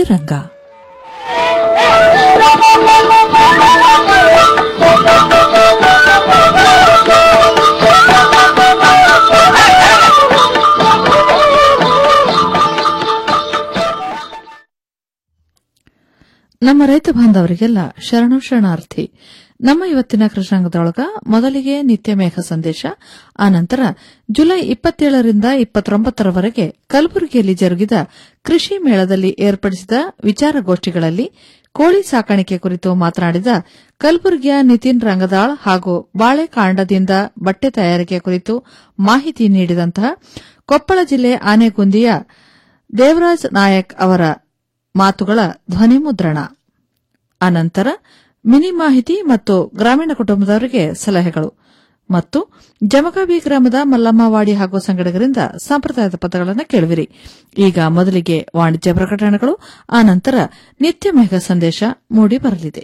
ರಂಗ ನಮ್ಮ ರೈತ ಬಾಂಧವರಿಗೆಲ್ಲ ಶರಣು ಶರಣಾರ್ಥಿ ನಮ್ಮ ಇವತ್ತಿನ ಕೃಷ್ಣಾಂಗದೊಳಗ ಮೊದಲಿಗೆ ನಿತ್ಯ ಮೇಘ ಸಂದೇಶ ಆನಂತರ ಜುಲೈ ಇಪ್ಪತ್ತೇಳರಿಂದ ಇಪ್ಪತ್ತೊಂಬತ್ತರವರೆಗೆ ಕಲಬುರಗಿಯಲ್ಲಿ ಜರುಗಿದ ಕೃಷಿ ಮೇಳದಲ್ಲಿ ಏರ್ಪಡಿಸಿದ ವಿಚಾರಗೋಷ್ಠಿಗಳಲ್ಲಿ ಕೋಳಿ ಸಾಕಾಣಿಕೆ ಕುರಿತು ಮಾತನಾಡಿದ ಕಲಬುರಗಿಯ ನಿತಿನ್ ರಂಗದಾಳ್ ಹಾಗೂ ಬಾಳೆಕಾಂಡದಿಂದ ಬಟ್ಟೆ ತಯಾರಿಕೆ ಕುರಿತು ಮಾಹಿತಿ ನೀಡಿದಂತಹ ಕೊಪ್ಪಳ ಜಿಲ್ಲೆ ಆನೆಗುಂದಿಯ ದೇವರಾಜ್ ನಾಯಕ್ ಅವರ ಮಾತುಗಳ ಧ್ವನಿ ಮುದ್ರಣ ಅನಂತರ ಮಿನಿ ಮಾಹಿತಿ ಮತ್ತು ಗ್ರಾಮೀಣ ಕುಟುಂಬದವರಿಗೆ ಸಲಹೆಗಳು ಮತ್ತು ಜಮಗಾಬಿ ಗ್ರಾಮದ ಮಲ್ಲಮ್ಮವಾಡಿ ಹಾಗೂ ಸಂಗಡಿಗರಿಂದ ಸಂಪ್ರದಾಯದ ಪದಗಳನ್ನು ಕೇಳುವಿರಿ ಈಗ ಮೊದಲಿಗೆ ವಾಣಿಜ್ಯ ಪ್ರಕಟಣೆಗಳು ಆನಂತರ ನಿತ್ಯ ಮೇಘ ಸಂದೇಶ ಮೂಡಿ ಬರಲಿದೆ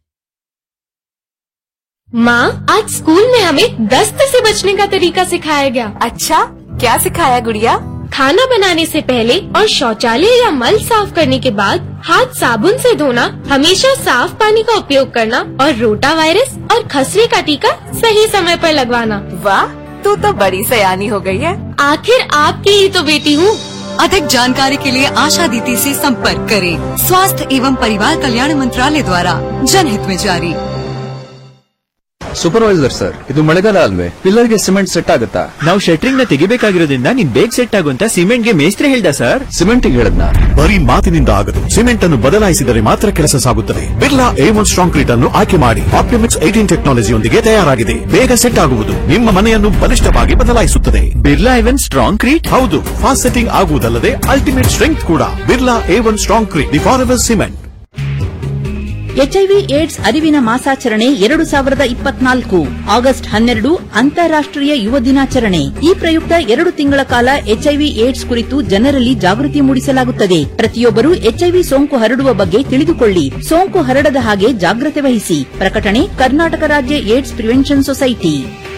माँ आज स्कूल में हमें दस्त से बचने का तरीका सिखाया गया अच्छा क्या सिखाया गुड़िया खाना बनाने से पहले और शौचालय या मल साफ करने के बाद हाथ साबुन से धोना हमेशा साफ पानी का उपयोग करना और रोटा वायरस और खसरे का टीका सही समय पर लगवाना वाह तू तो बड़ी सयानी हो गई है आखिर आपकी ही तो बेटी हूँ अधिक जानकारी के लिए आशा दीदी से संपर्क करें स्वास्थ्य एवं परिवार कल्याण मंत्रालय द्वारा जनहित में जारी ಸೂಪರ್ವೈಸರ್ ಸರ್ ಇದು ಮಳೆಗಾಲ ಅಲ್ವೇ ಪಿಲ್ಲರ್ಗೆ ಸಿಮೆಂಟ್ ಸೆಟ್ ಆಗುತ್ತಾ ನಾವು ಶೆಟ್ರಿಂಗ್ ನ ತೆಗಿಬೇಕಾಗಿರೋದ್ರಿಂದ ನೀನ್ ಬೇಗ ಸೆಟ್ ಆಗುಂತ ಸಿಮೆಂಟ್ ಗೆ ಮೇಸ್ತ್ರಿ ಹೇಳ್ದ ಸರ್ ಸಿಮೆಂಟ್ ಹೇಳದ್ನ ಬರೀ ಮಾತಿನಿಂದ ಆಗದು ಸಿಮೆಂಟ್ ಅನ್ನು ಬದಲಾಯಿಸಿದರೆ ಮಾತ್ರ ಕೆಲಸ ಸಾಗುತ್ತದೆ Birla A one strongcrete ಅನ್ನು ಆಯ್ಕೆ ಮಾಡಿ ಆಪ್ಟಿಮಿಕ್ಸ್ ಏಟೀನ್ ಟೆಕ್ನಾಲಜಿಯೊಂದಿಗೆ ತಯಾರಾಗಿದೆ ಬೇಗ ಸೆಟ್ ಆಗುವುದು ನಿಮ್ಮ ಮನೆಯನ್ನು ಬಲಿಷ್ಠವಾಗಿ ಬದಲಾಯಿಸುತ್ತದೆ ಬಿರ್ಲಾ ಇವನ್ ಸ್ಟ್ರಾಂಗ್ ಕ್ರೀಟ್ ಹೌದು ಫಾಸ್ಟ್ ಸೆಟ್ಟಿಂಗ್ ಆಗುವುದಲ್ಲದೆ ಅಲ್ಟಿಮೇಟ್ ಸ್ಟ್ರೆಂಗ್ ಕೂಡ Birla A one strongcrete the for cement HIV AIDS ಅರಿವಿನ ಮಾಸಾಚರಣೆ ಎರಡು ಸಾವಿರದ ಇಪ್ಪತ್ನಾಲ್ಕು ಆಗಸ್ಟ್ ಹನ್ನೆರಡು ಅಂತಾರಾಷ್ಟೀಯ ಯುವ ದಿನಾಚರಣೆ ಈ ಪ್ರಯುಕ್ತ ಎರಡು ತಿಂಗಳ ಕಾಲ ಎಚ್ಐವಿ ಏಡ್ಸ್ ಕುರಿತು ಜನರಲ್ಲಿ ಜಾಗೃತಿ ಮೂಡಿಸಲಾಗುತ್ತದೆ ಪ್ರತಿಯೊಬ್ಬರು ಎಚ್ಐವಿ ಸೋಂಕು ಹರಡುವ ಬಗ್ಗೆ ತಿಳಿದುಕೊಳ್ಳಿ ಸೋಂಕು ಹರಡದ ಹಾಗೆ ಜಾಗ್ರತೆ ವಹಿಸಿ ಪ್ರಕಟಣೆ ಕರ್ನಾಟಕ ರಾಜ್ಯ ಏಡ್ಸ್ ಪ್ರಿವೆನ್ಷನ್ ಸೊಸೈಟಿ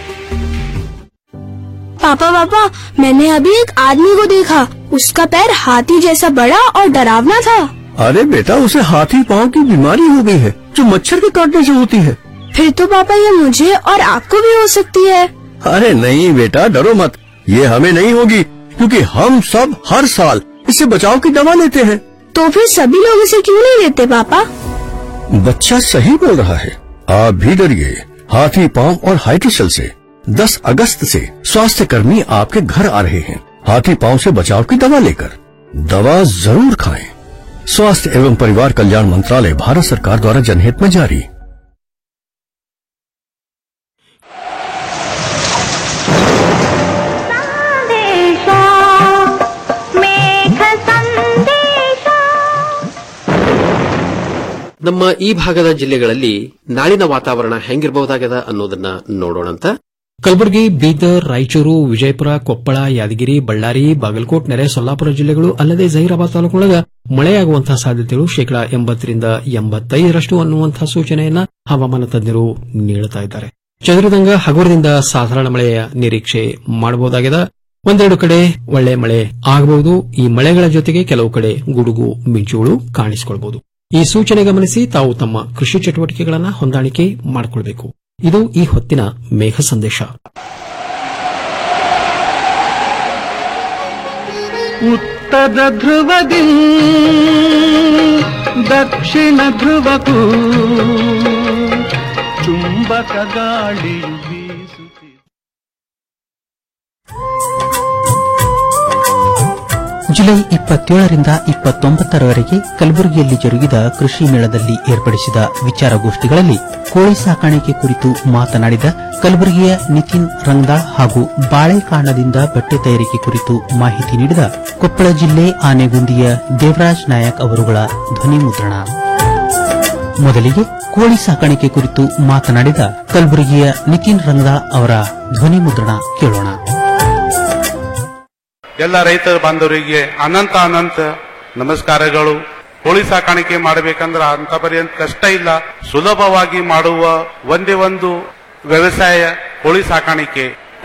पापा पापा मैंने अभी एक आदमी को देखा उसका पैर हाथी जैसा बड़ा और डरावना था अरे बेटा उसे हाथी पांव की बीमारी हो गई है जो मच्छर के काटने से होती है फिर तो पापा ये मुझे और आपको भी हो सकती है अरे नहीं बेटा डरो मत ये हमें नहीं होगी क्योंकि हम सब हर साल इससे बचाव की दवा लेते हैं तो फिर सभी लोग इसे क्यों नहीं लेते पापा बच्चा सही बोल रहा है आप भी डरिए हाथी पांव और हाइड्रोसल से 10 अगस्त से स्वास्थ्य कर्मी आपके घर आ रहे हैं हाथी पांव से बचाव की दवा लेकर दवा जरूर खाएं स्वास्थ्य एवं परिवार कल्याण मंत्रालय भारत सरकार द्वारा जनहित में जारी ನಮ್ಮ ಈ ಭಾಗದ ಜಿಲ್ಲೆಗಳಲ್ಲಿ ನಾಳಿನ ವಾತಾವರಣ ಹೆಂಗಿರಬಹುದಾಗದ ಅನ್ನೋದನ್ನ ನೋಡೋಣಂತ ಕಲಬುರಗಿ ಬೀದರ್ ರಾಯಚೂರು ವಿಜಯಪುರ ಕೊಪ್ಪಳ ಯಾದಗಿರಿ ಬಳ್ಳಾರಿ ಬಾಗಲಕೋಟ್ ನೆರೆ ಸೊಲ್ಲಾಪುರ ಜಿಲ್ಲೆಗಳು ಅಲ್ಲದೆ ಜಹೀರಾಬಾದ್ ತಾಲೂಕಿನೊಳಗ ಮಳೆಯಾಗುವಂತಹ ಸಾಧ್ಯತೆಗಳು ಶೇಕಡಾ ಎಂಬತ್ತರಿಂದ ಎಂಬತ್ತೈದರಷ್ಟು ಅನ್ನುವಂತಹ ಸೂಚನೆಯನ್ನ ಹವಾಮಾನ ತಜ್ಞರು ನೀಡುತ್ತಾ ಇದ್ದಾರೆ ಚದುರಿದಂಗ ಹಗುರದಿಂದ ಸಾಧಾರಣ ಮಳೆಯ ನಿರೀಕ್ಷೆ ಮಾಡಬಹುದಾಗಿದೆ ಒಂದೆರಡು ಕಡೆ ಒಳ್ಳೆ ಮಳೆ ಆಗಬಹುದು ಈ ಮಳೆಗಳ ಜೊತೆಗೆ ಕೆಲವು ಕಡೆ ಗುಡುಗು ಮಿಂಚುಗಳು ಕಾಣಿಸಿಕೊಳ್ಳಬಹುದು ಈ ಸೂಚನೆ ಗಮನಿಸಿ ತಾವು ತಮ್ಮ ಕೃಷಿ ಚಟುವಟಿಕೆಗಳನ್ನು ಹೊಂದಾಣಿಕೆ ಮಾಡಿಕೊಳ್ಳಬೇಕು ಇದು ಈ ಹೊತ್ತಿನ ಮೇಘ ಸಂದೇಶ ಉತ್ತರ ಧ್ರುವದಿ ದಕ್ಷಿಣ ಧ್ರುವಕ್ಕೂ ಚುಂಬಕ ಗಾಳಿಯು ಬೀಸುತ್ತಿದೆ ಜುಲೈ ಇಪ್ಪತ್ತೇಳರಿಂದ ಇಪ್ಪತ್ತೊಂಬತ್ತರವರೆಗೆ ಕಲಬುರಗಿಯಲ್ಲಿ ಜರುಗಿದ ಕೃಷಿ ಮೇಳದಲ್ಲಿ ಏರ್ಪಡಿಸಿದ ವಿಚಾರಗೋಷ್ಠಿಗಳಲ್ಲಿ ಕೋಳಿ ಸಾಕಾಣಿಕೆ ಕುರಿತು ಮಾತನಾಡಿದ ಕಲಬುರಗಿಯ ನಿತಿನ್ ರಂಗದಾಳ್ ಹಾಗೂ ಬಾಳೆಕಾಂಡದಿಂದ ಬಟ್ಟೆ ತಯಾರಿಕೆ ಕುರಿತು ಮಾಹಿತಿ ನೀಡಿದ ಕೊಪ್ಪಳ ಜಿಲ್ಲೆ ಆನೆಗುಂದಿಯ ದೇವರಾಜ್ ನಾಯಕ್ ಅವರುಗಳ ಧ್ವನಿ ಮುದ್ರಣ ಮೊದಲಿಗೆ ಕೋಳಿ ಸಾಕಾಣಿಕೆ ಕುರಿತು ಮಾತನಾಡಿದ ಕಲಬುರಗಿಯ ನಿತಿನ್ ರಂಗದಾಳ್ ಅವರ ಧ್ವನಿ ಮುದ್ರಣ ಕೇಳೋಣ ಎಲ್ಲ ರೈತ ಬಾಂಧವರಿಗೆ ಅನಂತ ಅನಂತ ನಮಸ್ಕಾರಗಳು ಕೋಳಿ ಸಾಕಾಣಿಕೆ ಮಾಡಬೇಕಂದ್ರ ಅಂತ ಪರ್ಯಂತ ಕಷ್ಟ ಇಲ್ಲ ಸುಲಭವಾಗಿ ಮಾಡುವ ಒಂದೇ ಒಂದು ವ್ಯವಸಾಯ ಕೋಳಿ ಸಾಕಾಣಿಕೆ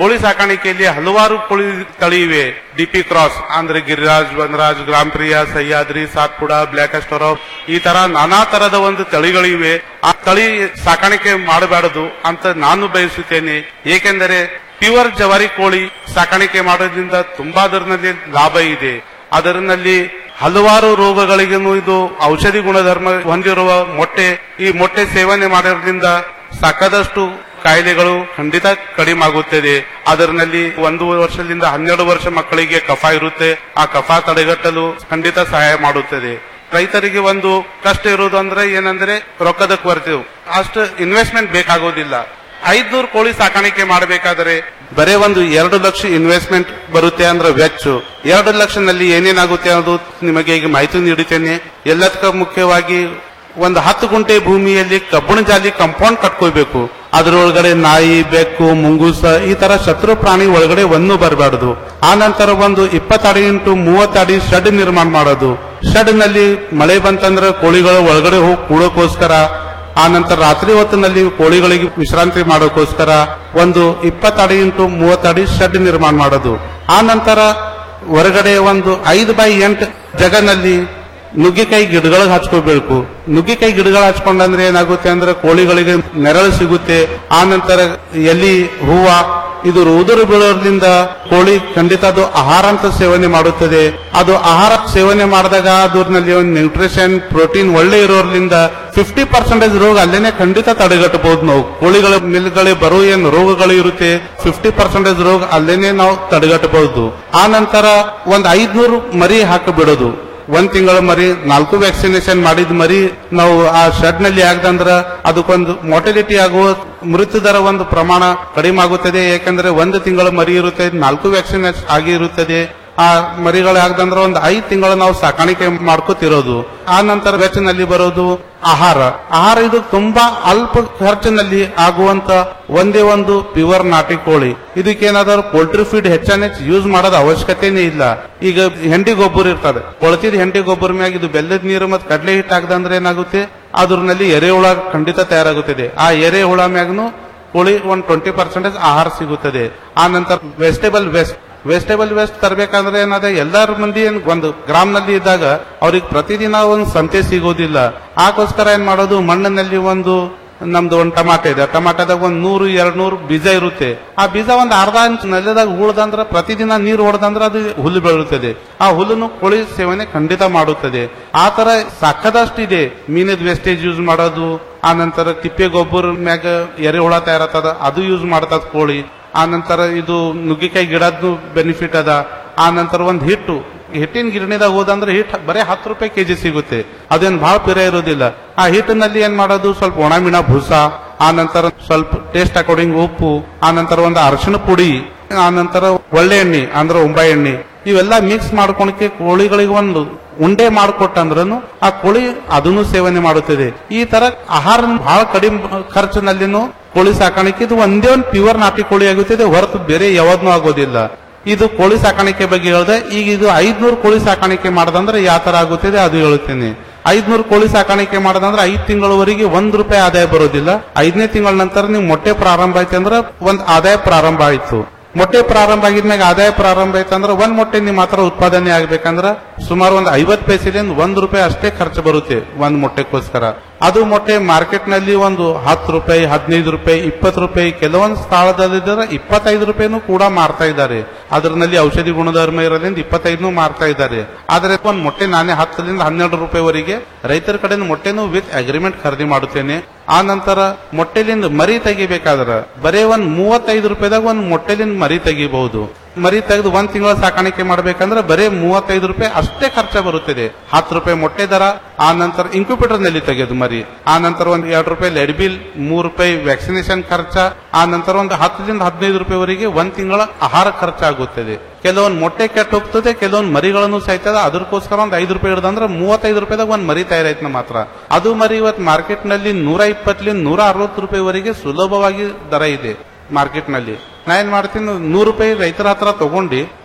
ಕೋಳಿ ಸಾಕಾಣಿಕೆಯಲ್ಲಿ ಹಲವಾರು ಕೋಳಿ ತಳಿ ಇವೆ ಡಿಪಿ ಕ್ರಾಸ್ ಅಂದ್ರೆ Giriraj Vanaraj Grampriya Sahyadri Satpuda black australorp ಈ ತರ ನಾನಾ ತರದ ಒಂದು ತಳಿಗಳಿವೆ ಆ ತಳಿ ಸಾಕಾಣಿಕೆ ಮಾಡಬಾರದು ಅಂತ ನಾನು ಬಯಸುತ್ತೇನೆ ಏಕೆಂದರೆ ಪ್ಯೂರ್ ಜವಾರಿ ಕೋಳಿ ಸಾಕಾಣಿಕೆ ಮಾಡೋದ್ರಿಂದ ತುಂಬಾ ಅದರಲ್ಲಿ ಲಾಭ ಇದೆ ಅದರಲ್ಲಿ ಹಲವಾರು ರೋಗಗಳಿಗೂ ಇದು ಔಷಧಿ ಗುಣಧರ್ಮ ಹೊಂದಿರುವ ಮೊಟ್ಟೆ ಈ ಮೊಟ್ಟೆ ಸೇವನೆ ಮಾಡೋದ್ರಿಂದ ಸಾಕದಷ್ಟು ಕಾಯಿಲೆಗಳು ಖಂಡಿತ ಕಡಿಮೆ ಆಗುತ್ತದೆ ಅದರಲ್ಲಿ ಒಂದು ವರ್ಷದಿಂದ ಹನ್ನೆರಡು ವರ್ಷ ಮಕ್ಕಳಿಗೆ ಕಫ ಇರುತ್ತೆ ಆ ಕಫ ತಡೆಗಟ್ಟಲು ಖಂಡಿತ ಸಹಾಯ ಮಾಡುತ್ತದೆ ರೈತರಿಗೆ ಒಂದು ಕಷ್ಟ ಇರುವುದು ಅಂದ್ರೆ ಏನಂದ್ರೆ ರೊಕ್ಕದ ಕೊರತೆ ಅಷ್ಟು ಇನ್ವೆಸ್ಟ್ಮೆಂಟ್ ಬೇಕಾಗೋದಿಲ್ಲ ಐದ್ನೂರು ಕೋಳಿ ಸಾಕಾಣಿಕೆ ಮಾಡಬೇಕಾದರೆ ಬರೇ ಒಂದು ಎರಡು ಲಕ್ಷ ಇನ್ವೆಸ್ಟ್ಮೆಂಟ್ ಬರುತ್ತೆ ಅಂದ್ರೆ ವೆಚ್ಚ ಎರಡು ಲಕ್ಷನಲ್ಲಿ ಏನೇನಾಗುತ್ತೆ ಅನ್ನೋದು ನಿಮಗೆ ಈಗ ಮಾಹಿತಿ ನೀಡುತ್ತೇನೆ ಎಲ್ಲದಕ್ಕ ಮುಖ್ಯವಾಗಿ ಒಂದು ಹತ್ತು ಗುಂಟೆ ಭೂಮಿಯಲ್ಲಿ ಕಬ್ಬಣ ಜಾಲಿ ಕಂಪೌಂಡ್ ಕಟ್ಕೋಬೇಕು ಅದರೊಳಗಡೆ ನಾಯಿ ಬೆಕ್ಕು ಮುಂಗೂಸ ಈ ತರ ಶತ್ರು ಪ್ರಾಣಿ ಒಳಗಡೆ ಒಂದು ಬರಬಾರದು ಆ ನಂತರ ಒಂದು ಇಪ್ಪತ್ತಡಿ ಇಂಟು ಮೂವತ್ತಡಿ ಶೆಡ್ ನಿರ್ಮಾಣ ಮಾಡೋದು ಶೆಡ್ ನಲ್ಲಿ ಮಳೆ ಬಂತಂದ್ರೆ ಕೋಳಿಗಳು ಒಳಗಡೆ ಹೋಗಿ ಕೂಡೋಕೋಸ್ಕರ ಆ ನಂತರ ರಾತ್ರಿ ಹೊತ್ತಿನಲ್ಲಿ ಕೋಳಿಗಳಿಗೆ ವಿಶ್ರಾಂತಿ ಮಾಡೋಕ್ಕೋಸ್ಕರ ಒಂದು ಇಪ್ಪತ್ತಡಿ ಇಂಟು ಮೂವತ್ತಡಿ ಶೆಡ್ ನಿರ್ಮಾಣ ಮಾಡೋದು ಆ ನಂತರ ಹೊರಗಡೆ ಒಂದು ಐದು ಬೈ ಎಂಟು ಜಗನಲ್ಲಿ ನುಗ್ಗಿಕಾಯಿ ಗಿಡಗಳಿಗೆ ಹಚ್ಕೋಬೇಕು ನುಗ್ಗಿಕಾಯಿ ಗಿಡಗಳು ಹಚ್ಕೊಂಡಂದ್ರೆ ಏನಾಗುತ್ತೆ ಅಂದ್ರೆ ಕೋಳಿಗಳಿಗೆ ನೆರಳು ಸಿಗುತ್ತೆ ಆ ನಂತರ ಎಲಿ ಹೂವ ಇದು ಉದುರು ಬೀಳೋದ್ರಿಂದ ಕೋಳಿ ಖಂಡಿತ ಅದು ಆಹಾರ ಅಂತ ಸೇವನೆ ಮಾಡುತ್ತದೆ ಅದು ಆಹಾರ ಸೇವನೆ ಮಾಡಿದಾಗ ಅದ್ರಲ್ಲಿ ಒಂದು ನ್ಯೂಟ್ರಿಷನ್ ಪ್ರೋಟೀನ್ ಒಳ್ಳೆ ಇರೋದ್ರಿಂದ ಫಿಫ್ಟಿ ಪರ್ಸೆಂಟೇಜ್ ರೋಗ ಅಲ್ಲೇನೆ ಖಂಡಿತ ತಡೆಗಟ್ಟಬಹುದು ನಾವು ಕೋಳಿಗಳ ಮೇಲ್ಗಡೆ ಬರೋ ಏನ್ ರೋಗಗಳು ಇರುತ್ತೆ ಫಿಫ್ಟಿ ಪರ್ಸೆಂಟೇಜ್ ರೋಗ ಅಲ್ಲೇನೆ ನಾವು ತಡೆಗಟ್ಟಬಹುದು ಆ ನಂತರ ಒಂದ್ ಐದ್ನೂರು ಮರಿ ಹಾಕಿಬಿಡೋದು ಒಂದ್ ತಿಂಗಳ ಮರಿ ನಾಲ್ಕು ವ್ಯಾಕ್ಸಿನೇಷನ್ ಮಾಡಿದ ಮರಿ ನಾವು ಆ ಶೆಡ್ ನಲ್ಲಿ ಆಗದಂದ್ರ ಅದಕ್ಕೊಂದು ಮಾರ್ಟಿಲಿಟಿ ಆಗುವ ಮೃತ್ಯು ದರ ಒಂದು ಪ್ರಮಾಣ ಕಡಿಮೆ ಆಗುತ್ತದೆ ಯಾಕಂದ್ರೆ ಒಂದು ತಿಂಗಳ ಮರಿ ಇರುತ್ತೆ ನಾಲ್ಕು ವ್ಯಾಕ್ಸಿನ್ ಆಗಿ ಇರುತ್ತದೆ ಆ ಮರಿಗಳಾಗದಂದ್ರೆ ಒಂದು ಐದು ತಿಂಗಳು ನಾವು ಸಾಕಾಣಿಕೆ ಮಾಡ್ಕೋತಿರೋದು ಆ ನಂತರ ವೆಚ್ಚನಲ್ಲಿ ಬರೋದು ಆಹಾರ ಆಹಾರ ಇದು ತುಂಬಾ ಅಲ್ಪ ಖರ್ಚಿನಲ್ಲಿ ಆಗುವಂತ ಒಂದೇ ಒಂದು ಪ್ಯೂರ್ ನಾಟಿ ಕೋಳಿ ಇದಕ್ಕೇನಾದರೂ ಪೋಲ್ಟ್ರಿ ಫೀಡ್ ಹೆಚ್ಚಾನೆಚ್ ಯೂಸ್ ಮಾಡೋದ ಅವಶ್ಯಕತೆನೇ ಇಲ್ಲ ಈಗ ಹೆಂಡಿ ಗೊಬ್ಬರ ಇರ್ತದೆ ಕೊಳತಿದ ಹೆಂಡಿ ಗೊಬ್ಬರ ಮ್ಯಾಗ ಇದು ಬೆಲ್ಲದ ನೀರು ಮತ್ತು ಕಡಲೆ ಹಿಟ್ಟು ಹಾಕ್ದಂದ್ರೆ ಏನಾಗುತ್ತೆ ಅದ್ರಲ್ಲಿ ಎರೆಹುಳ ಖಂಡಿತ ತಯಾರಾಗುತ್ತದೆ ಆ ಎರೆಹುಳ ಮ್ಯಾಗ್ನು ಕೋಳಿ ಒಂದು ಟ್ವೆಂಟಿ ಪರ್ಸೆಂಟೇಜ್ ಆಹಾರ ಸಿಗುತ್ತದೆ ಆ ನಂತರ ವೆಜಿಟೇಬಲ್ ವೇಸ್ಟ್ ವೆಜಿಟೇಬಲ್ ವೇಸ್ಟ್ ತರಬೇಕಂದ್ರೆ ಏನಾದ ಎಲ್ಲಾರ ಮಂದಿ ಏನ್ ಒಂದು ಗ್ರಾಮ್ನಲ್ಲಿ ಇದ್ದಾಗ ಅವ್ರಿಗೆ ಪ್ರತಿದಿನ ಒಂದು ಸಂತೆ ಸಿಗೋದಿಲ್ಲ ಆಗೋಸ್ಕರ ಏನ್ ಮಾಡೋದು ಮಣ್ಣಿನಲ್ಲಿ ಒಂದು ನಮ್ದು ಒಂದು ಟಮಾಟೆ ಇದೆ ಟಮಾಟದಾಗ ಒಂದ್ ನೂರು ಎರಡ್ ನೂರು ಬೀಜ ಇರುತ್ತೆ ಆ ಬೀಜ ಒಂದ್ ಅರ್ಧ ಇಂಚ್ ನೆಲದಾಗ ಉಳ್ದಂದ್ರ ಪ್ರತಿದಿನ ನೀರು ಹೊಡೆದಂದ್ರ ಅದು ಹುಲ್ಲು ಬೆಳುತ್ತದೆ ಆ ಹುಲ್ಲನ್ನು ಕೋಳಿ ಸೇವನೆ ಖಂಡಿತ ಮಾಡುತ್ತದೆ ಆ ತರ ಸಾಕದಷ್ಟಿದೆ ಮೀನದ ವೇಸ್ಟೇಜ್ ಯೂಸ್ ಮಾಡೋದು ಆ ನಂತರ ತಿಪ್ಪೆ ಗೊಬ್ಬರ ಮ್ಯಾಗ ಎರೆಹುಳ ತಯಾರತ್ತದ ಅದು ಯೂಸ್ ಮಾಡ್ತದ ಕೋಳಿ ಆ ನಂತರ ಇದು ನುಗ್ಗಿಕಾಯಿ ಗಿಡದ್ದು ಬೆನಿಫಿಟ್ ಅದ ಆ ನಂತರ ಒಂದು ಹಿಟ್ಟು ಹಿಟ್ಟಿನ ಗಿರಣಿದಾಗ ಹೋದಂದ್ರೆ ಹಿಟ್ಟು ಬರೀ ಹತ್ತು ರೂಪಾಯಿ ಕೆಜಿ ಸಿಗುತ್ತೆ ಅದೇನ್ ಬಹಳ ಪಿರ ಇರೋದಿಲ್ಲ ಆ ಹಿಟ್ಟಿನಲ್ಲಿ ಏನ್ ಮಾಡೋದು ಸ್ವಲ್ಪ ಒಣಮಿಣ ಭೂಸ ಆ ನಂತರ ಸ್ವಲ್ಪ ಟೇಸ್ಟ್ ಅಕಾರ್ಡಿಂಗ್ ಉಪ್ಪು ಆ ನಂತರ ಒಂದು ಅರಶಿನ ಪುಡಿ ಆ ನಂತರ ಒಳ್ಳೆ ಎಣ್ಣೆ ಅಂದ್ರೆ ಉಂಬಾ ಎಣ್ಣೆ ಇವೆಲ್ಲ ಮಿಕ್ಸ್ ಮಾಡ್ಕೊಳಕ್ಕೆ ಕೋಳಿಗಳಿಗೆ ಒಂದು ಉಂಡೆ ಮಾಡಿಕೊಟ್ಟಂದ್ರೂ ಆ ಕೋಳಿ ಅದನ್ನು ಸೇವನೆ ಮಾಡುತ್ತದೆ ಈ ತರ ಆಹಾರ ಬಹಳ ಕಡಿಮೆ ಖರ್ಚಿನಲ್ಲಿನೂ ಕೋಳಿ ಸಾಕಾಣಿಕೆ ಇದು ಒಂದೇ ಒಂದು ಪ್ಯೂರ್ ನಾಟಿ ಕೋಳಿ ಆಗುತ್ತದೆ ಹೊರತು ಬೇರೆ ಯಾವ್ದನ್ನೂ ಆಗೋದಿಲ್ಲ ಇದು ಕೋಳಿ ಸಾಕಾಣಿಕೆ ಬಗ್ಗೆ ಹೇಳಿದೆ ಈಗ ಇದು ಐದ್ನೂರು ಕೋಳಿ ಸಾಕಾಣಿಕೆ ಮಾಡದಂದ್ರೆ ಯಾವ ತರ ಆಗುತ್ತದೆ ಅದು ಹೇಳುತ್ತೇನೆ ಐದ್ನೂರು ಕೋಳಿ ಸಾಕಾಣಿಕೆ ಮಾಡದಂದ್ರೆ ಐದ್ ತಿಂಗಳವರೆಗೆ ಒಂದ್ ರೂಪಾಯಿ ಆದಾಯ ಬರೋದಿಲ್ಲ ಐದನೇ ತಿಂಗಳ ನಂತರ ನೀವು ಮೊಟ್ಟೆ ಪ್ರಾರಂಭ ಆಯ್ತು ಅಂದ್ರೆ ಒಂದ್ ಆದಾಯ ಪ್ರಾರಂಭ ಆಯ್ತು ಮೊಟ್ಟೆ ಪ್ರಾರಂಭ ಆಗಿದ್ಮ್ಯಾಗ ಆದಾಯ ಪ್ರಾರಂಭ ಆಯ್ತಂದ್ರೆ ಒಂದ್ ಮೊಟ್ಟೆ ನಿಮ್ಮ ಹತ್ರ ಉತ್ಪಾದನೆ ಆಗ್ಬೇಕಂದ್ರ ಸುಮಾರು ಒಂದ್ ಐವತ್ ಪೈಸೆಲಿಂದ ಒಂದ್ ರೂಪಾಯಿ ಅಷ್ಟೇ ಖರ್ಚು ಬರುತ್ತೆ ಒಂದ್ ಮೊಟ್ಟೆಗೋಸ್ಕರ ಅದು ಮೊಟ್ಟೆ ಮಾರ್ಕೆಟ್ ನಲ್ಲಿ ಒಂದು ಹತ್ತು ರೂಪಾಯಿ ಹದಿನೈದು ರೂಪಾಯಿ ಇಪ್ಪತ್ತು ರೂಪಾಯಿ ಕೆಲವೊಂದು ಸ್ಥಳದಲ್ಲಿದ್ದರೆ ಇಪ್ಪತ್ತೈದು ರೂಪಾಯಿನೂ ಕೂಡ ಮಾರ್ತಾ ಇದ್ದಾರೆ ಅದರಲ್ಲಿ ಔಷಧಿ ಗುಣಧರ್ಮ ಇರೋದ್ರಿಂದ ಇಪ್ಪತ್ತೈದನು ಮಾರ್ತಾ ಇದ್ದಾರೆ ಆದ್ರೆ ಒಂದ್ ಮೊಟ್ಟೆ ನಾನೇ ಹತ್ತರಿಂದ ಹನ್ನೆರಡು ರೂಪಾಯಿವರೆಗೆ ರೈತರ ಕಡೆ ಮೊಟ್ಟೆನೂ ವಿತ್ ಅಗ್ರಿಮೆಂಟ್ ಖರೀದಿ ಮಾಡುತ್ತೇನೆ ಆ ನಂತರ ಮೊಟ್ಟೆಲಿಂದ ಮರಿ ತೆಗಿಬೇಕಾದ್ರ ಬರೇ ಒಂದ್ ಮೂವತ್ತೈದು ರೂಪಾಯಿದಾಗ ಒಂದ್ ಮೊಟ್ಟೆಲಿಂದ ಮರಿ ತೆಗಿಬಹುದು ಮರಿ ತೆಗೆದು ಒಂದ್ ತಿಂಗಳ ಸಾಕಾಣಿಕೆ ಮಾಡ್ಬೇಕಂದ್ರೆ ಬರೇ ಮೂವತ್ತೈದು ರೂಪಾಯಿ ಅಷ್ಟೇ ಖರ್ಚ ಬರುತ್ತದೆ ಹತ್ತು ರೂಪಾಯಿ ಮೊಟ್ಟೆ ದರ ಆ ನಂತರ ಇನ್ಕ್ಯುಬೇಟರ್ ನಲ್ಲಿ ತೆಗೆದು ಮರಿ ಆ ನಂತರ ಒಂದ್ ಎರಡು ರೂಪಾಯಿ ಲೆಡ್ ಬಿಲ್ ಮೂರು ರೂಪಾಯಿ ವ್ಯಾಕ್ಸಿನೇಷನ್ ಖರ್ಚ ಆ ನಂತರ ಒಂದು ಹತ್ತರಿಂದ ಹದಿನೈದು ರೂಪಾಯಿವರೆಗೆ ಒಂದ್ ತಿಂಗಳ ಆಹಾರ ಖರ್ಚಾಗುತ್ತದೆ ಕೆಲವೊಂದು ಮೊಟ್ಟೆ ಕೆಟ್ಟ ಹೋಗ್ತದೆ ಕೆಲವೊಂದು ಮರಿಗಳನ್ನು ಸಾಯ್ತದ ಅದಕ್ಕೋಸ್ಕರ ಒಂದು ಐದು ರೂಪಾಯಿ ಹಿಡಿದಂದ್ರೆ ಮೂವತ್ತೈದು ರೂಪಾಯಿದಾಗ ಒಂದ್ ಮರಿ ತಯಾರಾಯ್ತು ಮಾತ್ರ ಅದು ಮರಿ ಇವತ್ತು ಮಾರ್ಕೆಟ್ ನಲ್ಲಿ ನೂರ ಇಪ್ಪತ್ತಲಿಂದ ನೂರ ಅರವತ್ತು ರೂಪಾಯಿವರೆಗೆ ಸುಲಭವಾಗಿ ದರ ಇದೆ ಮಾರ್ಕೆಟ್ ನಲ್ಲಿ ನಾ ಏನ್ ಮಾಡ್ತೀನಿ ನೂರು ರೂಪಾಯಿ ರೈತರ ಹತ್ರ ತಗೊಂಡು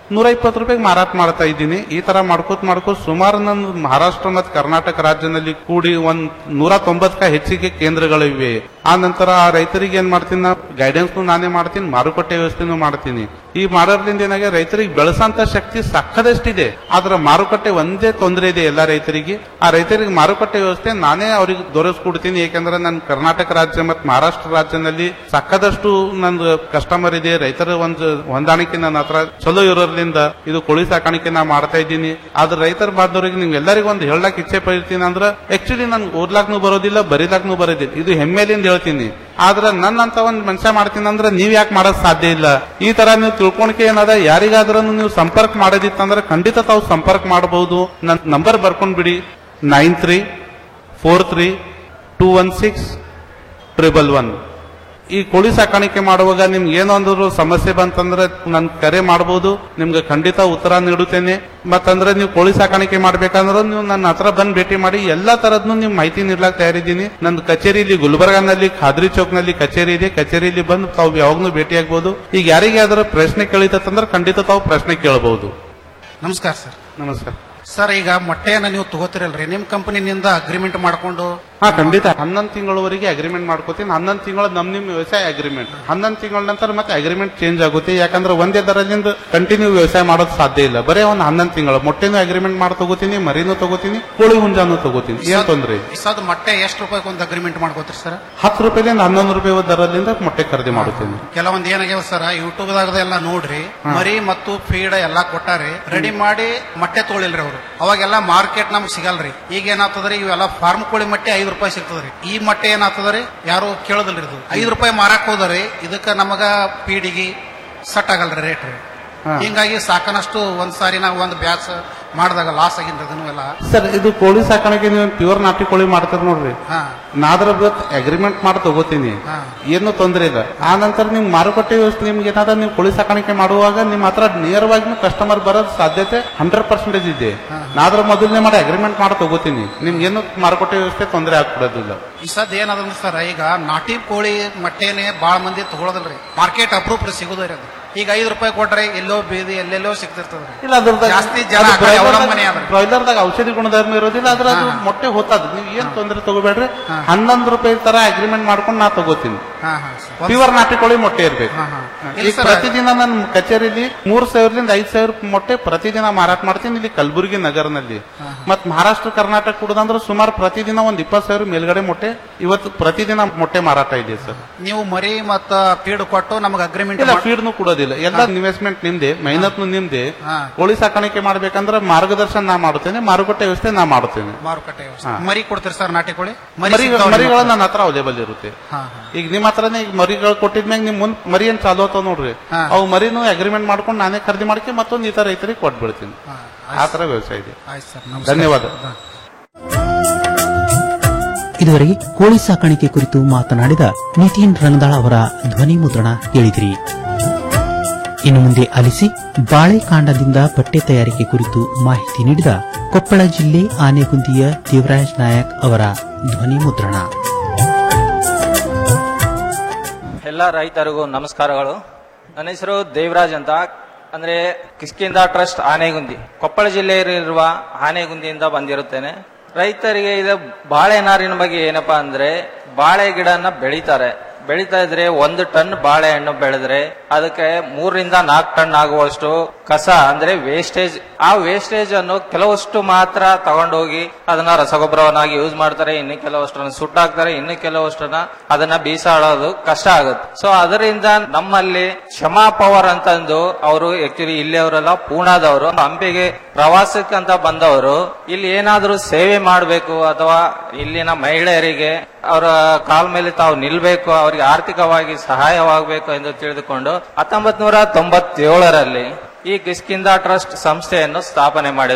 ನೂರ ಇಪ್ಪತ್ತು ರೂಪಾಯಿಗೆ ಮಾರಾಟ ಮಾಡ್ತಾ ಇದ್ದೀನಿ ಈ ತರ ಮಾಡ್ಕೋತ ಮಾಡ್ಕೋತ ಸುಮಾರು ನನ್ನ ಮಹಾರಾಷ್ಟ್ರ ಮತ್ತು ಕರ್ನಾಟಕ ರಾಜ್ಯದಲ್ಲಿ ಕೂಡಿ ಒಂದ್ ನೂರ ತೊಂಬತ್ತಕ್ಕ ಹೆಚ್ಚಿಗೆ ಕೇಂದ್ರಗಳಿವೆ ಆ ನಂತರ ಆ ರೈತರಿಗೆ ಏನ್ ಮಾಡ್ತೀನಿ ನಾ ಗೈಡೆನ್ಸ್ ನಾನೇ ಮಾಡ್ತೀನಿ ಮಾರುಕಟ್ಟೆ ವ್ಯವಸ್ಥೆನೂ ಮಾಡ್ತೀನಿ ಈ ಮಾಡೋದ್ರಿಂದ ಏನಾಗಿದೆ ರೈತರಿಗೆ ಬೆಳೆಸಂತ ಶಕ್ತಿ ಸಕ್ಕದಷ್ಟಿದೆ ಆದ್ರ ಮಾರುಕಟ್ಟೆ ಒಂದೇ ತೊಂದರೆ ಇದೆ ಎಲ್ಲ ರೈತರಿಗೆ ಆ ರೈತರಿಗೆ ಮಾರುಕಟ್ಟೆ ವ್ಯವಸ್ಥೆ ನಾನೇ ಅವ್ರಿಗೆ ದೊರಕಿಸ್ಕೊಡ್ತೀನಿ ಯಾಕಂದ್ರೆ ನನ್ನ ಕರ್ನಾಟಕ ರಾಜ್ಯ ಮತ್ತು ಮಹಾರಾಷ್ಟ್ರ ರಾಜ್ಯದಲ್ಲಿ ಸಕ್ಕದಷ್ಟು ನಂದು ಕಸ್ಟಮರ್ ಇದೆ ರೈತರ ಒಂದು ಹೊಂದಾಣಿಕೆ ನನ್ನ ಹತ್ರ ಚಲೋ ಇರೋದ್ರಿಂದ ಇದು ಕೋಳಿ ಸಾಕಾಣಿಕೆ ನಾ ಮಾಡ್ತಾ ಇದ್ದೀನಿ ಆದ್ರೆ ರೈತರ ಬಾಂಧವರಿಗೆ ನಿಮ್ಗೆ ಎಲ್ಲರಿಗೂ ಒಂದು ಹೇಳಕ್ ಇಚ್ಛೆ ಪಡ್ತೀನಿ ಅಂದ್ರೆ ಆಕ್ಚುಲಿ ನನ್ಗೆ ಓದ್ಲಾಕ್ನು ಬರೋದಿಲ್ಲ ಬರೀಲಾಕ್ನು ಬರೋದಿಲ್ಲ ಇದು ಹೆಮ್ಮೆಲಿಂದ ಹೇಳ್ತೀನಿ ಆದ್ರೆ ನನ್ನಂತ ಒಂದ್ ಮನುಷ್ಯ ಮಾಡ್ತೀನಿ ಅಂದ್ರೆ ನೀವ್ ಯಾಕೆ ಮಾಡೋದ್ ಸಾಧ್ಯ ಇಲ್ಲ ಈ ತರ ನೀವು ತಿಳ್ಕೊಳಕೆ ಏನದ ಯಾರಿಗಾದ್ರೂ ನೀವು ಸಂಪರ್ಕ ಮಾಡೋದಿತ್ತಂದ್ರೆ ಖಂಡಿತ ತಾವು ಸಂಪರ್ಕ ಮಾಡಬಹುದು ನನ್ನ ನಂಬರ್ ಬರ್ಕೊಂಡ್ ಬಿಡಿ nine three four three two one six triple one ಈ ಕೋಳಿ ಸಾಕಾಣಿಕೆ ಮಾಡುವಾಗ ನಿಮ್ಗೆ ಏನೊಂದ್ರು ಸಮಸ್ಯೆ ಬಂತಂದ್ರೆ ನನ್ ಕರೆ ಮಾಡಬಹುದು ನಿಮ್ಗೆ ಖಂಡಿತ ಉತ್ತರ ನೀಡುತ್ತೇನೆ ಮತ್ತಂದ್ರೆ ನೀವು ಕೋಳಿ ಸಾಕಾಣಿಕೆ ಮಾಡ್ಬೇಕಂದ್ರೆ ನೀವು ನನ್ನ ಹತ್ರ ಬಂದ್ ಭೇಟಿ ಮಾಡಿ ಎಲ್ಲಾ ತರದ್ನು ನೀವು ಮಾಹಿತಿ ನೀಡ್ಲಾಕ್ ತಯಾರಿದ್ದೀನಿ ನನ್ನ ಕಚೇರಿಲಿ ಗುಲ್ಬರ್ಗಾನಲ್ಲಿ ಖಾದ್ರಿ ಚೌಕ್ನಲ್ಲಿ ಕಚೇರಿ ಇದೆ ಕಚೇರಿಲಿ ಬಂದು ತಾವು ಯಾವಾಗ್ಲೂ ಭೇಟಿ ಆಗ್ಬಹುದು ಈಗ ಯಾರಿಗೆ ಯಾವ್ದಾರ ಪ್ರಶ್ನೆ ಕೇಳಿತಂದ್ರೆ ಖಂಡಿತ ತಾವು ಪ್ರಶ್ನೆ ಕೇಳಬಹುದು ನಮಸ್ಕಾರ ಸರ್ ನಮಸ್ಕಾರ ಸರ್ ಈಗ ಮೊಟ್ಟೆಯನ್ನ ನೀವು ತಗೋತಿರಲ್ರಿ ನಿಮ್ ಕಂಪನಿನಿಂದ ಅಗ್ರಿಮೆಂಟ್ ಮಾಡ್ಕೊಂಡು ಹಾ ಖಂಡಿತ ಹನ್ನೊಂದು ತಿಂಗಳವರೆಗೆ ಅಗ್ರಿಮೆಂಟ್ ಮಾಡ್ಕೋತೀನಿ ಹನ್ನೊಂದು ತಿಂಗಳ ನಮ್ ನಿಮ್ ವ್ಯವಸಾಯ ಅಗ್ರಿಮೆಂಟ್ ಹನ್ನೊಂದು ತಿಂಗಳ ನಂತರ ಮತ್ತೆ ಅಗ್ರಿಮೆಂಟ್ ಚೇಂಜ್ ಆಗುತ್ತೆ ಯಾಕಂದ್ರೆ ಒಂದೇ ದರದಿಂದ ಕಂಟಿನ್ಯೂ ವ್ಯವಸಾಯ ಮಾಡೋದು ಸಾಧ್ಯ ಇಲ್ಲ ಬರೀ ಒಂದು ಹನ್ನೊಂದು ತಿಂಗಳು ಮೊಟ್ಟೆನೂ ಅಗ್ರಿಮೆಂಟ್ ಮಾಡಿ ತಗೋತೀನಿ ಮರಿನೂ ತಗೋತೀನಿ ಕೋಳಿ ಹುಂಜಾನು ತಗೋತೀನಿ ಏನ್ ತೊಂದ್ರೆ ಇಲ್ಲ. ಸದ್ ಮೊಟ್ಟೆ ಎಷ್ಟು ರೂಪಾಯಿ ಒಂದು ಅಗ್ರಿಮೆಂಟ್ ಮಾಡ್ಕೋತೀರಿ ಸರ್ ಹತ್ತು ರೂಪಾಯಿಲಿಂದ ಹನ್ನೊಂದು ರೂಪಾಯಿ ದರದಿಂದ ಮೊಟ್ಟೆ ಖರೀದಿ ಮಾಡುತ್ತೀನಿ ಕೆಲವೊಂದ್ ಏನಾಗ್ಯಾವ ಸರ್ ಯೂಟ್ಯೂಬ್ ದಾಗ ಎಲ್ಲ ನೋಡ್ರಿ ಮರಿ ಮತ್ತು ಫೀಡ್ ಎಲ್ಲಾ ಕೊಟ್ಟಾರಿ ರೆಡಿ ಮಾಡಿ ಮೊಟ್ಟೆ ತೊಳಿಲ್ರಿ ಅವ್ರು ಅವಾಗೆಲ್ಲ ಮಾರ್ಕೆಟ್ ನಮ್ಗೆ ಸಿಗಲ್ರಿ ಈಗ ಏನಾಗ್ತದ್ರಿ ಇವೆಲ್ಲ ಫಾರ್ಮ್ ಕೋಳಿ ಮೊಟ್ಟೆ ಐದು ರೂಪಾಯಿ ಸಿಗ್ತದ್ರಿ ಈ ಮೊಟ್ಟೆ ಏನಾಗ್ತದ್ರಿ ಯಾರು ಕೇಳೋದಿಲ್ರಿ ಇದು ಐದು ರೂಪಾಯಿ ಮಾರಾಕ್ ಹೋದ್ರಿ ಇದಕ್ಕ ನಮಗ ಪೀಡಿಗೆ ಸಟ್ ಆಗಲ್ರಿ ರೇಟ್ ರೀ ಹಿಂಗಾಗಿ ಸಾಕನಷ್ಟು ಒಂದ್ ಸಾರಿ ನಾವು ಒಂದ್ ಬ್ಯಾಚ್ ಮಾಡಿದಾಗ ಲಾಸ್ ಆಗಿನ್ರಿ ಅದನ್ನು ಎಲ್ಲ ಸರ್ ಇದು ಕೋಳಿ ಸಾಕಾಣಿಕೆ ನೀವು ಪ್ಯೂರ್ ನಾಟಿ ಕೋಳಿ ಮಾಡ್ತಾರ ನೋಡ್ರಿ ಹಾ ನಾದ್ರ ಅಗ್ರಿಮೆಂಟ್ ಮಾಡಿ ತಗೋತೀನಿ ಏನು ತೊಂದರೆ ಇಲ್ಲ ಆ ನಂತರ ನಿಮ್ ಮಾರುಕಟ್ಟೆ ವ್ಯವಸ್ಥೆ ನಿಮ್ಗೆ ಏನಾದ ನೀವು ಕೋಳಿ ಸಾಕಾಣಿಕೆ ಮಾಡುವಾಗ ನಿಮ್ ಹತ್ರ ನೇರವಾಗಿ ಕಸ್ಟಮರ್ ಬರೋದ್ ಸಾಧ್ಯತೆ ಹಂಡ್ರೆಡ್ ಪರ್ಸೆಂಟೇಜ್ ಇದೆ ನಾದ್ರ ಮೊದಲನೇ ಮಾಡಿ ಅಗ್ರಿಮೆಂಟ್ ಮಾಡಿ ತಗೋತೀನಿ ನಿಮ್ಗೆ ಏನು ಮಾರುಕಟ್ಟೆ ವ್ಯವಸ್ಥೆ ತೊಂದರೆ ಆಗ್ಬಿಡೋದಿಲ್ಲ ಈ ಸದ್ ಏನದಂದ್ರೆ ಸರ್ ಈಗ ನಾಟಿ ಕೋಳಿ ಮೊಟ್ಟೆನೆ ಬಾಳ ಮಂದಿ ತಗೊಳೋದಿಲ್ರಿ ಮಾರ್ಕೆಟ್ ಅಪ್ರೂಪ್ ಸಿಗುದ್ರಿ ಅದು ಈಗ ಐದು ರೂಪಾಯಿ ಕೊಟ್ರೆ ಎಲ್ಲೋ ಬೀದಿ ಎಲ್ಲೆಲ್ಲೋ ಸಿಗ್ತಿರ್ತದ್ರಿ ಇಲ್ಲ ಅದ್ರದಾಗ ಜಾಸ್ತಿ ಜನ ಆ ಕಡೆ ಅವಲಂಬನೆ ಆದ್ರಿ ಬ್ರಾಯ್ಲರ್ದಾಗ ಔಷಧಿ ಗುಣಧರ್ಮ ಇರೋದಿಲ್ಲ ಅದ್ರ ಅದು ಮೊಟ್ಟೆ ಹೋತದ ನೀವು ಏನ್ ತೊಂದರೆ ತಗೋಬೇಡ್ರಿ ಹನ್ನೊಂದು ರೂಪಾಯಿ ತರ ಅಗ್ರಿಮೆಂಟ್ ಮಾಡ್ಕೊಂಡು ನಾ ತಗೋತೀನಿ ಹಾ ಹಾ ಸರ್. ಪ್ಯೂರ್ ನಾಟಿ ಕೋಳಿ ಮೊಟ್ಟೆ ಇರ್ಬೇಕು ಇಲ್ಲ ಈಗ ಸರ್. ಪ್ರತಿದಿನ ನನ್ನ ಕಚೇರಿಲಿ ಮೂರ್ ಸಾವಿರದಿಂದ ಐದ್ ಸಾವಿರ ಮೊಟ್ಟೆ ಪ್ರತಿದಿನ ಮಾರಾಟ ಮಾಡ್ತೀನಿ ಇಲ್ಲಿ ಕಲಬುರಗಿ ನಗರನಲ್ಲಿ ಮತ್ ಮಹಾರಾಷ್ಟ್ರ ಕರ್ನಾಟಕ ಕುಡದಂದ್ರೆ ಸುಮಾರು ಪ್ರತಿದಿನ ಒಂದ್ ಇಪ್ಪತ್ ಸಾವಿರ ಮೇಲ್ಗಡೆ ಮೊಟ್ಟೆ ಇವತ್ತು ಪ್ರತಿದಿನ ಮೊಟ್ಟೆ ಮಾರಾಟ ಇದೆ ಸರ್ ನೀವು ಮರಿ ಮತ್ತ ಫೀಡ್ ಕೊಟ್ಟು ನಮಗೆ ಅಗ್ರಿಮೆಂಟ್ ಇಲ್ಲ ಫೀಡ್ನು ಕೊಡೋದಿಲ್ಲ ಎಲ್ಲ ಇನ್ವೆಸ್ಟ್ಮೆಂಟ್ ನಿಮ್ದೆ ಮೆಹನತ್ನು ನಿಮ್ದೆ ಕೋಳಿ ಸಾಕಾಣಿಕೆ ಮಾಡ್ಬೇಕಂದ್ರೆ ಮಾರ್ಗದರ್ಶನ ನಾ ಮಾಡುತ್ತೇನೆ ಮಾರುಕಟ್ಟೆ ವ್ಯವಸ್ಥೆ ನಾ ಮಾಡುತ್ತೇನೆ ಮಾರುಕಟ್ಟೆ ವ್ಯವಸ್ಥೆ. ಹಾ. ಮರಿ ಕೊಡ್ತೀರಿ ಸರ್ ನಾಟಿ ಕೋಳಿ ಮರಿ ಸಿಗ್ತಾವ್ರಿ ಮರಿಗಳು ನಿಮ್ಮ ನನ್ನ ಹತ್ರ ಅವೈಲೇಬಲ್ ಇರುತ್ತೆ ಹಾ, ಈಗ ನಿಮ್ಮ ಹತ್ರನೇ ಈಗ ಮರಿಗಳು ಕೊಟ್ಟಿದ್ಮ್ಯಾಗ ನಿಮ್ ಮುಂದ್ ಮರಿ ಏನ್ ಚಾಲು ಆತಾವ ನೋಡ್ರಿ ಅವು ಮರಿನು ಅಗ್ರಿಮೆಂಟ್ ಮಾಡ್ಕೊಂಡು ನಾನೇ ಖರೀದಿ ಮಾಡ್ಕೆ ಮತ್ತೊಂದು ಈ ತರ ರೈತರಿಗೆ ಕೊಟ್ಬಿಡ್ತೀನಿ ಆ ತರ ವ್ಯವಸಾಯ ಇದೆ ಆಯ್ತು ಸರ್ ನಮಸ್ಕಾರ. ಧನ್ಯವಾದ ಇದುವರೆಗೆ ಕೋಳಿ ಸಾಕಾಣಿಕೆ ಕುರಿತು ಮಾತನಾಡಿದ ನಿತಿನ್ ರಣದಾಳ್ ಅವರ ಧ್ವನಿ ಮುದ್ರಣ ಕೇಳಿದಿರಿ ಇನ್ನು ಮುಂದೆ ಆಲಿಸಿ ಬಾಳೆಕಾಂಡದಿಂದ ಬಟ್ಟೆ ತಯಾರಿಕೆ ಕುರಿತು ಮಾಹಿತಿ ನೀಡಿದ ಕೊಪ್ಪಳ ಜಿಲ್ಲೆ ಆನೆಗುಂದಿಯ ದೇವರಾಜ್ ನಾಯಕ್ ಅವರ ಧ್ವನಿ ಮುದ್ರಣ ಎಲ್ಲ ರೈತರಿಗೂ ನಮಸ್ಕಾರಗಳು ನನ್ನ ಹೆಸರು ದೇವರಾಜ್ ಅಂತ ಅಂದ್ರೆ ಕಿಷ್ಕಿಂದ ಟ್ರಸ್ಟ್ ಆನೆಗುಂದಿ ಕೊಪ್ಪಳ ಜಿಲ್ಲೆಯಲ್ಲಿರುವ ಆನೆಗುಂದಿಯಿಂದ ಬಂದಿರುತ್ತೇನೆ ರೈತರಿಗೆ ಇದು ಬಾಳೆ ನಾರಿನ ಬಗ್ಗೆ ಏನಪ್ಪಾ ಅಂದ್ರೆ ಬಾಳೆ ಗಿಡನ ಬೆಳಿತಾರೆ ಬೆಳಿತಾ ಇದ್ರೆ ಒಂದು ಟನ್ ಬಾಳೆಹಣ್ಣು ಬೆಳೆದ್ರೆ ಅದಕ್ಕೆ ಮೂರರಿಂದ ನಾಲ್ಕು ಟನ್ ಆಗುವಷ್ಟು ಕಸ ಅಂದ್ರೆ ವೇಸ್ಟೇಜ್ ಆ ವೇಸ್ಟೇಜ್ ಅನ್ನು ಕೆಲವಷ್ಟು ಮಾತ್ರ ತಗೊಂಡೋಗಿ ಅದನ್ನ ರಸಗೊಬ್ಬರವನ್ನಾಗಿ ಯೂಸ್ ಮಾಡ್ತಾರೆ ಇನ್ನು ಕೆಲವಷ್ಟನ್ನ ಸುಟ್ಟಾಕ್ತಾರೆ ಇನ್ನು ಕೆಲವಷ್ಟನ್ನ ಅದನ್ನ ಬೀಸಾಡೋದು ಕಷ್ಟ ಆಗುತ್ತೆ ಸೊ ಅದರಿಂದ ನಮ್ಮಲ್ಲಿ ಕ್ಷಮಾ ಪವರ್ ಅಂತಂದು ಅವರು ಆಕ್ಚುಲಿ ಇಲ್ಲಿ ಅವರೆಲ್ಲ ಪೂನಾದವರು ಹಂಪಿಗೆ ಪ್ರವಾಸಕ್ಕಂತ ಬಂದವರು ಇಲ್ಲಿ ಏನಾದ್ರೂ ಸೇವೆ ಮಾಡಬೇಕು ಅಥವಾ ಇಲ್ಲಿನ ಮಹಿಳೆಯರಿಗೆ ಅವರ ಕಾಲ್ ಮೇಲೆ ತಾವು ನಿಲ್ಬೇಕು ಅವರಿಗೆ ಆರ್ಥಿಕವಾಗಿ ಸಹಾಯವಾಗಬೇಕು ಎಂದು ತಿಳಿದುಕೊಂಡು ಹತ್ತೊಂಬತ್ ನೂರ ತೊಂಬತ್ತೇಳರಲ್ಲಿ ಈ ಕಿಸ್ಕಿಂದ ಟ್ರಸ್ಟ್ ಸಂಸ್ಥೆಯನ್ನು ಸ್ಥಾಪನೆ ಮಾಡಿದ್ರು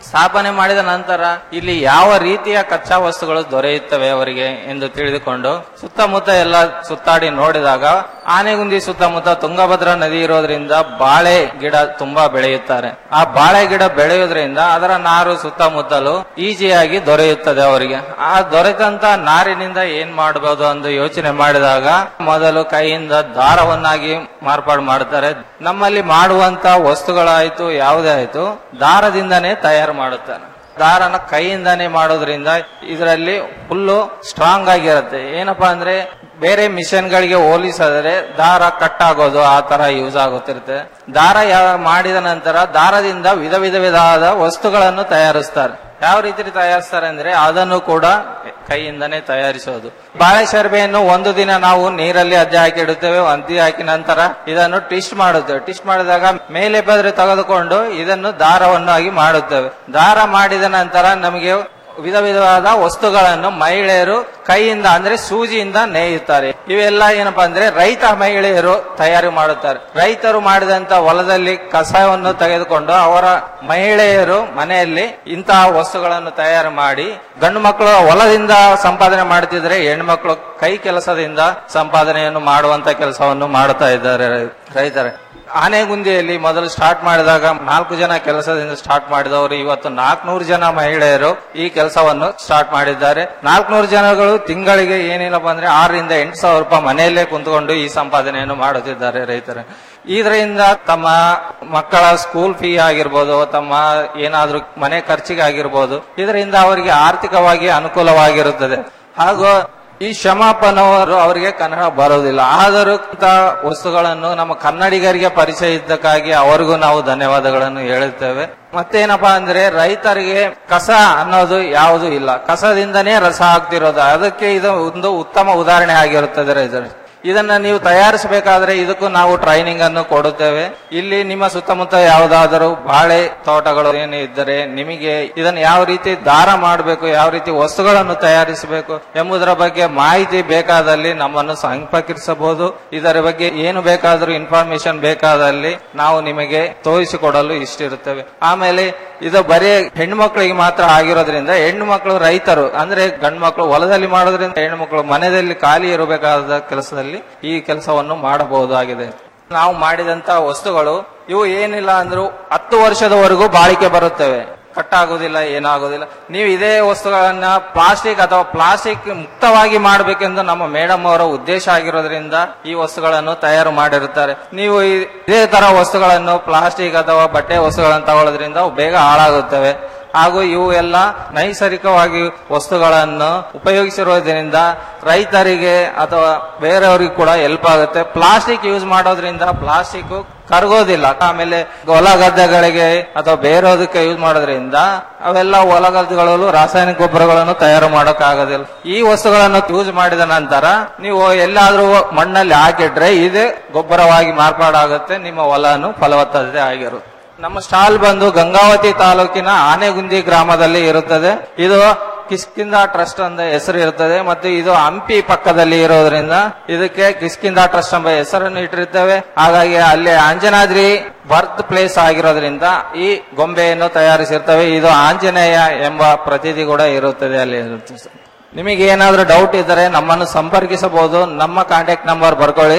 ಸ್ಥಾಪನೆ ಮಾಡಿದ ನಂತರ ಇಲ್ಲಿ ಯಾವ ರೀತಿಯ ಕಚ್ಚಾ ವಸ್ತುಗಳು ದೊರೆಯುತ್ತವೆ ಅವರಿಗೆ ಎಂದು ತಿಳಿದುಕೊಂಡು ಸುತ್ತಮುತ್ತ ಎಲ್ಲ ಸುತ್ತಾಡಿ ನೋಡಿದಾಗ ಆನೆಗುಂದಿ ಸುತ್ತಮುತ್ತ ತುಂಗಭದ್ರಾ ನದಿ ಇರೋದ್ರಿಂದ ಬಾಳೆ ಗಿಡ ತುಂಬಾ ಬೆಳೆಯುತ್ತಾರೆ ಆ ಬಾಳೆ ಗಿಡ ಬೆಳೆಯೋದ್ರಿಂದ ಅದರ ನಾರು ಸುತ್ತಮುತ್ತಲು ಈಸಿಯಾಗಿ ದೊರೆಯುತ್ತದೆ ಅವರಿಗೆ ಆ ದೊರೆತಂತ ನಾರಿನಿಂದ ಏನ್ ಮಾಡಬಹುದು ಎಂದು ಯೋಚನೆ ಮಾಡಿದಾಗ ಮೊದಲು ಕೈಯಿಂದ ದಾರವನ್ನಾಗಿ ಮಾರ್ಪಾಡು ಮಾಡುತ್ತಾರೆ ನಮ್ಮಲ್ಲಿ ಮಾಡುವಂತ ವಸ್ತುಗಳಾಯ್ತು ಯಾವುದೇ ಆಯ್ತು ದಾರದಿಂದನೇ ತಯಾರು ಮಾಡುತ್ತಾರೆ ದಾರನ ಕೈಯಿಂದಾನೇ ಮಾಡೋದ್ರಿಂದ ಇದರಲ್ಲಿ ಫುಲ್ಲು ಸ್ಟ್ರಾಂಗ್ ಆಗಿರುತ್ತೆ ಏನಪ್ಪಾ ಅಂದ್ರೆ ಬೇರೆ ಮಿಷನ್ ಗಳಿಗೆ ಹೋಲಿಸಿದ್ರೆ ದಾರ ಕಟ್ ಆಗೋದು ಆ ತರ ಯೂಸ್ ಆಗುತ್ತಿರುತ್ತೆ ದಾರ ಯಾವ ಮಾಡಿದ ನಂತರ ದಾರದಿಂದ ವಿಧ ವಿಧ ವಿಧವಾದ ವಸ್ತುಗಳನ್ನು ತಯಾರಿಸ್ತಾರೆ ಯಾವ ರೀತಿ ತಯಾರಿಸ್ತಾರೆ ಅಂದ್ರೆ ಅದನ್ನು ಕೂಡ ಕೈಯಿಂದನೇ ತಯಾರಿಸೋದು ಬಾಳೆ ಶರ್ಬೆಯನ್ನು ಒಂದು ದಿನ ನಾವು ನೀರಲ್ಲಿ ಅಜ್ಜೆ ಹಾಕಿ ಇಡುತ್ತೇವೆ ಅಂತಿ ಹಾಕಿ ನಂತರ ಇದನ್ನು ಟಿಸ್ಟ್ ಮಾಡುತ್ತೇವೆ ಟಿಸ್ಟ್ ಮಾಡಿದಾಗ ಮೇಲೆ ಪದ್ರೆ ತೆಗೆದುಕೊಂಡು ಇದನ್ನು ದಾರವನ್ನಾಗಿ ಮಾಡುತ್ತೇವೆ ದಾರ ಮಾಡಿದ ನಂತರ ನಮಗೆ ವಿಧ ವಿಧವಾದ ವಸ್ತುಗಳನ್ನು ಮಹಿಳೆಯರು ಕೈಯಿಂದ ಅಂದ್ರೆ ಸೂಜಿಯಿಂದ ನೇಯುತ್ತಾರೆ ಇವೆಲ್ಲ ಏನಪ್ಪಾ ಅಂದ್ರೆ ರೈತ ಮಹಿಳೆಯರು ತಯಾರು ಮಾಡುತ್ತಾರೆ ರೈತರು ಮಾಡಿದಂತ ಹೊಲದಲ್ಲಿ ಕಸವನ್ನು ತೆಗೆದುಕೊಂಡು ಅವರ ಮಹಿಳೆಯರು ಮನೆಯಲ್ಲಿ ಇಂತಹ ವಸ್ತುಗಳನ್ನು ತಯಾರು ಮಾಡಿ ಗಂಡು ಮಕ್ಕಳು ಹೊಲದಿಂದ ಸಂಪಾದನೆ ಮಾಡುತ್ತಿದ್ರೆ ಹೆಣ್ಮಕ್ಳು ಕೈ ಕೆಲಸದಿಂದ ಸಂಪಾದನೆಯನ್ನು ಮಾಡುವಂತ ಕೆಲಸವನ್ನು ಮಾಡುತ್ತಾ ಇದ್ದಾರೆ ರೈತರು ಆನೆಗುಂದಿಯಲ್ಲಿ ಮೊದಲು ಸ್ಟಾರ್ಟ್ ಮಾಡಿದಾಗ ನಾಲ್ಕು ಜನ ಕೆಲಸದಿಂದ ಸ್ಟಾರ್ಟ್ ಮಾಡಿದವರು ಇವತ್ತು ನಾಲ್ಕನೂರು ಜನ ಮಹಿಳೆಯರು ಈ ಕೆಲಸವನ್ನು ಸ್ಟಾರ್ಟ್ ಮಾಡಿದ್ದಾರೆ ನಾಲ್ಕನೂರು ಜನಗಳು ತಿಂಗಳಿಗೆ ಏನಿಲ್ಲಪ್ಪ ಅಂದ್ರೆ ಆರರಿಂದ ಎಂಟು ಸಾವಿರ ರೂಪಾಯಿ ಮನೆಯಲ್ಲೇ ಕುಂತ್ಕೊಂಡು ಈ ಸಂಪಾದನೆಯನ್ನು ಮಾಡುತ್ತಿದ್ದಾರೆ ರೈತರು ಇದರಿಂದ ತಮ್ಮ ಮಕ್ಕಳ ಸ್ಕೂಲ್ ಫೀ ಆಗಿರ್ಬೋದು ತಮ್ಮ ಏನಾದ್ರೂ ಮನೆ ಖರ್ಚಿಗೆ ಆಗಿರ್ಬೋದು ಇದರಿಂದ ಅವರಿಗೆ ಆರ್ಥಿಕವಾಗಿ ಅನುಕೂಲವಾಗಿರುತ್ತದೆ ಹಾಗೂ ಈ ಶಮಾಪನವರು ಅವರಿಗೆ ಕನ್ನಡ ಬರೋದಿಲ್ಲ ಆದರೂ ಇಂಥ ವಸ್ತುಗಳನ್ನು ನಮ್ಮ ಕನ್ನಡಿಗರಿಗೆ ಪರಿಚಯ ಇದ್ದಕ್ಕಾಗಿ ಅವರಿಗೂ ನಾವು ಧನ್ಯವಾದಗಳನ್ನು ಹೇಳುತ್ತೇವೆ ಮತ್ತೇನಪ್ಪಾ ಅಂದ್ರೆ ರೈತರಿಗೆ ಕಸ ಅನ್ನೋದು ಯಾವುದು ಇಲ್ಲ ಕಸದಿಂದನೇ ರಸ ಆಗ್ತಿರೋದು ಅದಕ್ಕೆ ಇದು ಒಂದು ಉತ್ತಮ ಉದಾಹರಣೆ ಆಗಿರುತ್ತದೆ ರೈತರು ಇದನ್ನ ನೀವು ತಯಾರಿಸಬೇಕಾದ್ರೆ ಇದಕ್ಕೂ ನಾವು ಟ್ರೈನಿಂಗ್ ಅನ್ನು ಕೊಡುತ್ತೇವೆ ಇಲ್ಲಿ ನಿಮ್ಮ ಸುತ್ತಮುತ್ತ ಯಾವುದಾದರೂ ಬಾಳೆ ತೋಟಗಳು ಏನು ಇದ್ದರೆ ನಿಮಗೆ ಇದನ್ನು ಯಾವ ರೀತಿ ದಾರ ಮಾಡಬೇಕು ಯಾವ ರೀತಿ ವಸ್ತುಗಳನ್ನು ತಯಾರಿಸಬೇಕು ಎಂಬುದರ ಬಗ್ಗೆ ಮಾಹಿತಿ ಬೇಕಾದಲ್ಲಿ ನಮ್ಮನ್ನು ಸಂಪರ್ಕಿಸಬಹುದು ಇದರ ಬಗ್ಗೆ ಏನು ಬೇಕಾದರೂ ಇನ್ಫಾರ್ಮೇಶನ್ ಬೇಕಾದಲ್ಲಿ ನಾವು ನಿಮಗೆ ತೋರಿಸಿಕೊಡಲು ಇಷ್ಟಿರುತ್ತೇವೆ ಆಮೇಲೆ ಇದು ಬರೀ ಹೆಣ್ಣು ಮಕ್ಕಳಿಗೆ ಮಾತ್ರ ಆಗಿರೋದ್ರಿಂದ ಹೆಣ್ಣು ಮಕ್ಕಳು ರೈತರು ಅಂದ್ರೆ ಗಂಡು ಮಕ್ಕಳು ಹೊಲದಲ್ಲಿ ಮಾಡೋದ್ರಿಂದ ಹೆಣ್ಣು ಮಕ್ಕಳು ಮನೆಯಲ್ಲಿ ಖಾಲಿ ಇರಬೇಕಾದ ಕೆಲಸದಲ್ಲಿ ಈ ಕೆಲಸವನ್ನು ಮಾಡಬಹುದಾಗಿದೆ ನಾವು ಮಾಡಿದಂತ ವಸ್ತುಗಳು ಇವು ಏನಿಲ್ಲ ಅಂದ್ರೂ ಹತ್ತು ವರ್ಷದವರೆಗೂ ಬಾಳಿಕೆ ಬರುತ್ತವೆ ಕಟ್ಟಾಗುವುದಿಲ್ಲ ಏನಾಗುವುದಿಲ್ಲ ನೀವು ಇದೇ ವಸ್ತುಗಳನ್ನ ಪ್ಲಾಸ್ಟಿಕ್ ಅಥವಾ ಪ್ಲಾಸ್ಟಿಕ್ ಮುಕ್ತವಾಗಿ ಮಾಡಬೇಕೆಂದು ನಮ್ಮ ಮೇಡಮ್ ಅವರ ಉದ್ದೇಶ ಆಗಿರೋದ್ರಿಂದ ಈ ವಸ್ತುಗಳನ್ನು ತಯಾರು ಮಾಡಿರುತ್ತಾರೆ ನೀವು ಈ- ಇದೇ ತರ ವಸ್ತುಗಳನ್ನು ಪ್ಲಾಸ್ಟಿಕ್ ಅಥವಾ ಬಟ್ಟೆ ವಸ್ತುಗಳನ್ನು ತಗೊಳ್ಳೋದ್ರಿಂದ ಅವು ಬೇಗ ಹಾಳಾಗುತ್ತವೆ ಹಾಗೂ ಇವು ಎಲ್ಲ ನೈಸರ್ಗಿಕವಾಗಿ ವಸ್ತುಗಳನ್ನು ಉಪಯೋಗಿಸಿರೋದ್ರಿಂದ ರೈತರಿಗೆ ಅಥವಾ ಬೇರೆಯವರಿಗೆ ಕೂಡ ಹೆಲ್ಪ್ ಆಗುತ್ತೆ ಪ್ಲಾಸ್ಟಿಕ್ ಯೂಸ್ ಮಾಡೋದ್ರಿಂದ ಪ್ಲಾಸ್ಟಿಕ್ ಕರಗೋದಿಲ್ಲ ಆಮೇಲೆ ಹೊಲ ಗದ್ದೆಗಳಿಗೆ ಅಥವಾ ಬೇರೆದಕ್ಕೆ ಯೂಸ್ ಮಾಡೋದ್ರಿಂದ ಅವೆಲ್ಲ ಹೊಲ ಗದ್ದೆಗಳಲ್ಲೂ ರಾಸಾಯನಿಕ ಗೊಬ್ಬರಗಳನ್ನು ತಯಾರು ಮಾಡೋಕ್ಕಾಗೋದಿಲ್ಲ ಈ ವಸ್ತುಗಳನ್ನು ಯೂಸ್ ಮಾಡಿದ ನಂತರ ನೀವು ಎಲ್ಲಾದ್ರೂ ಮಣ್ಣಲ್ಲಿ ಹಾಕಿಟ್ರೆ ಇದೇ ಗೊಬ್ಬರವಾಗಿ ಮಾರ್ಪಾಡಾಗುತ್ತೆ ನಿಮ್ಮ ಹೊಲನು ಫಲವತ್ತತೆ ಆಗಿರುತ್ತೆ ನಮ್ಮ ಸ್ಟಾಲ್ ಬಂದು ಗಂಗಾವತಿ ತಾಲೂಕಿನ ಆನೆಗುಂದಿ ಗ್ರಾಮದಲ್ಲಿ ಇರುತ್ತದೆ ಇದು ಕಿಸ್ಕಿಂದ ಟ್ರಸ್ಟ್ ಅಂತ ಹೆಸರು ಇರುತ್ತದೆ ಮತ್ತು ಇದು ಹಂಪಿ ಪಕ್ಕದಲ್ಲಿ ಇರೋದ್ರಿಂದ ಇದಕ್ಕೆ ಕಿಸ್ಕಿಂದ ಟ್ರಸ್ಟ್ ಎಂಬ ಹೆಸರನ್ನು ಇಟ್ಟಿರುತ್ತೇವೆ ಹಾಗಾಗಿ ಅಲ್ಲಿ ಅಂಜನಾದ್ರಿ ಬರ್ತ್ ಪ್ಲೇಸ್ ಆಗಿರೋದ್ರಿಂದ ಈ ಗೊಂಬೆಯನ್ನು ತಯಾರಿಸಿರ್ತವೆ ಇದು ಆಂಜನೇಯ ಎಂಬ ಪ್ರತೀತಿ ಕೂಡ ಇರುತ್ತದೆ ಅಲ್ಲಿ ಇರುತ್ತೆ ಸರ್. ನಿಮಗೆ ಏನಾದರೂ ಡೌಟ್ ಇದ್ದರೆ ನಮ್ಮನ್ನು ಸಂಪರ್ಕಿಸಬಹುದು ನಮ್ಮ ಕಾಂಟ್ಯಾಕ್ಟ್ ನಂಬರ್ ಬರ್ಕೊಳ್ಳಿ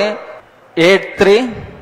eight three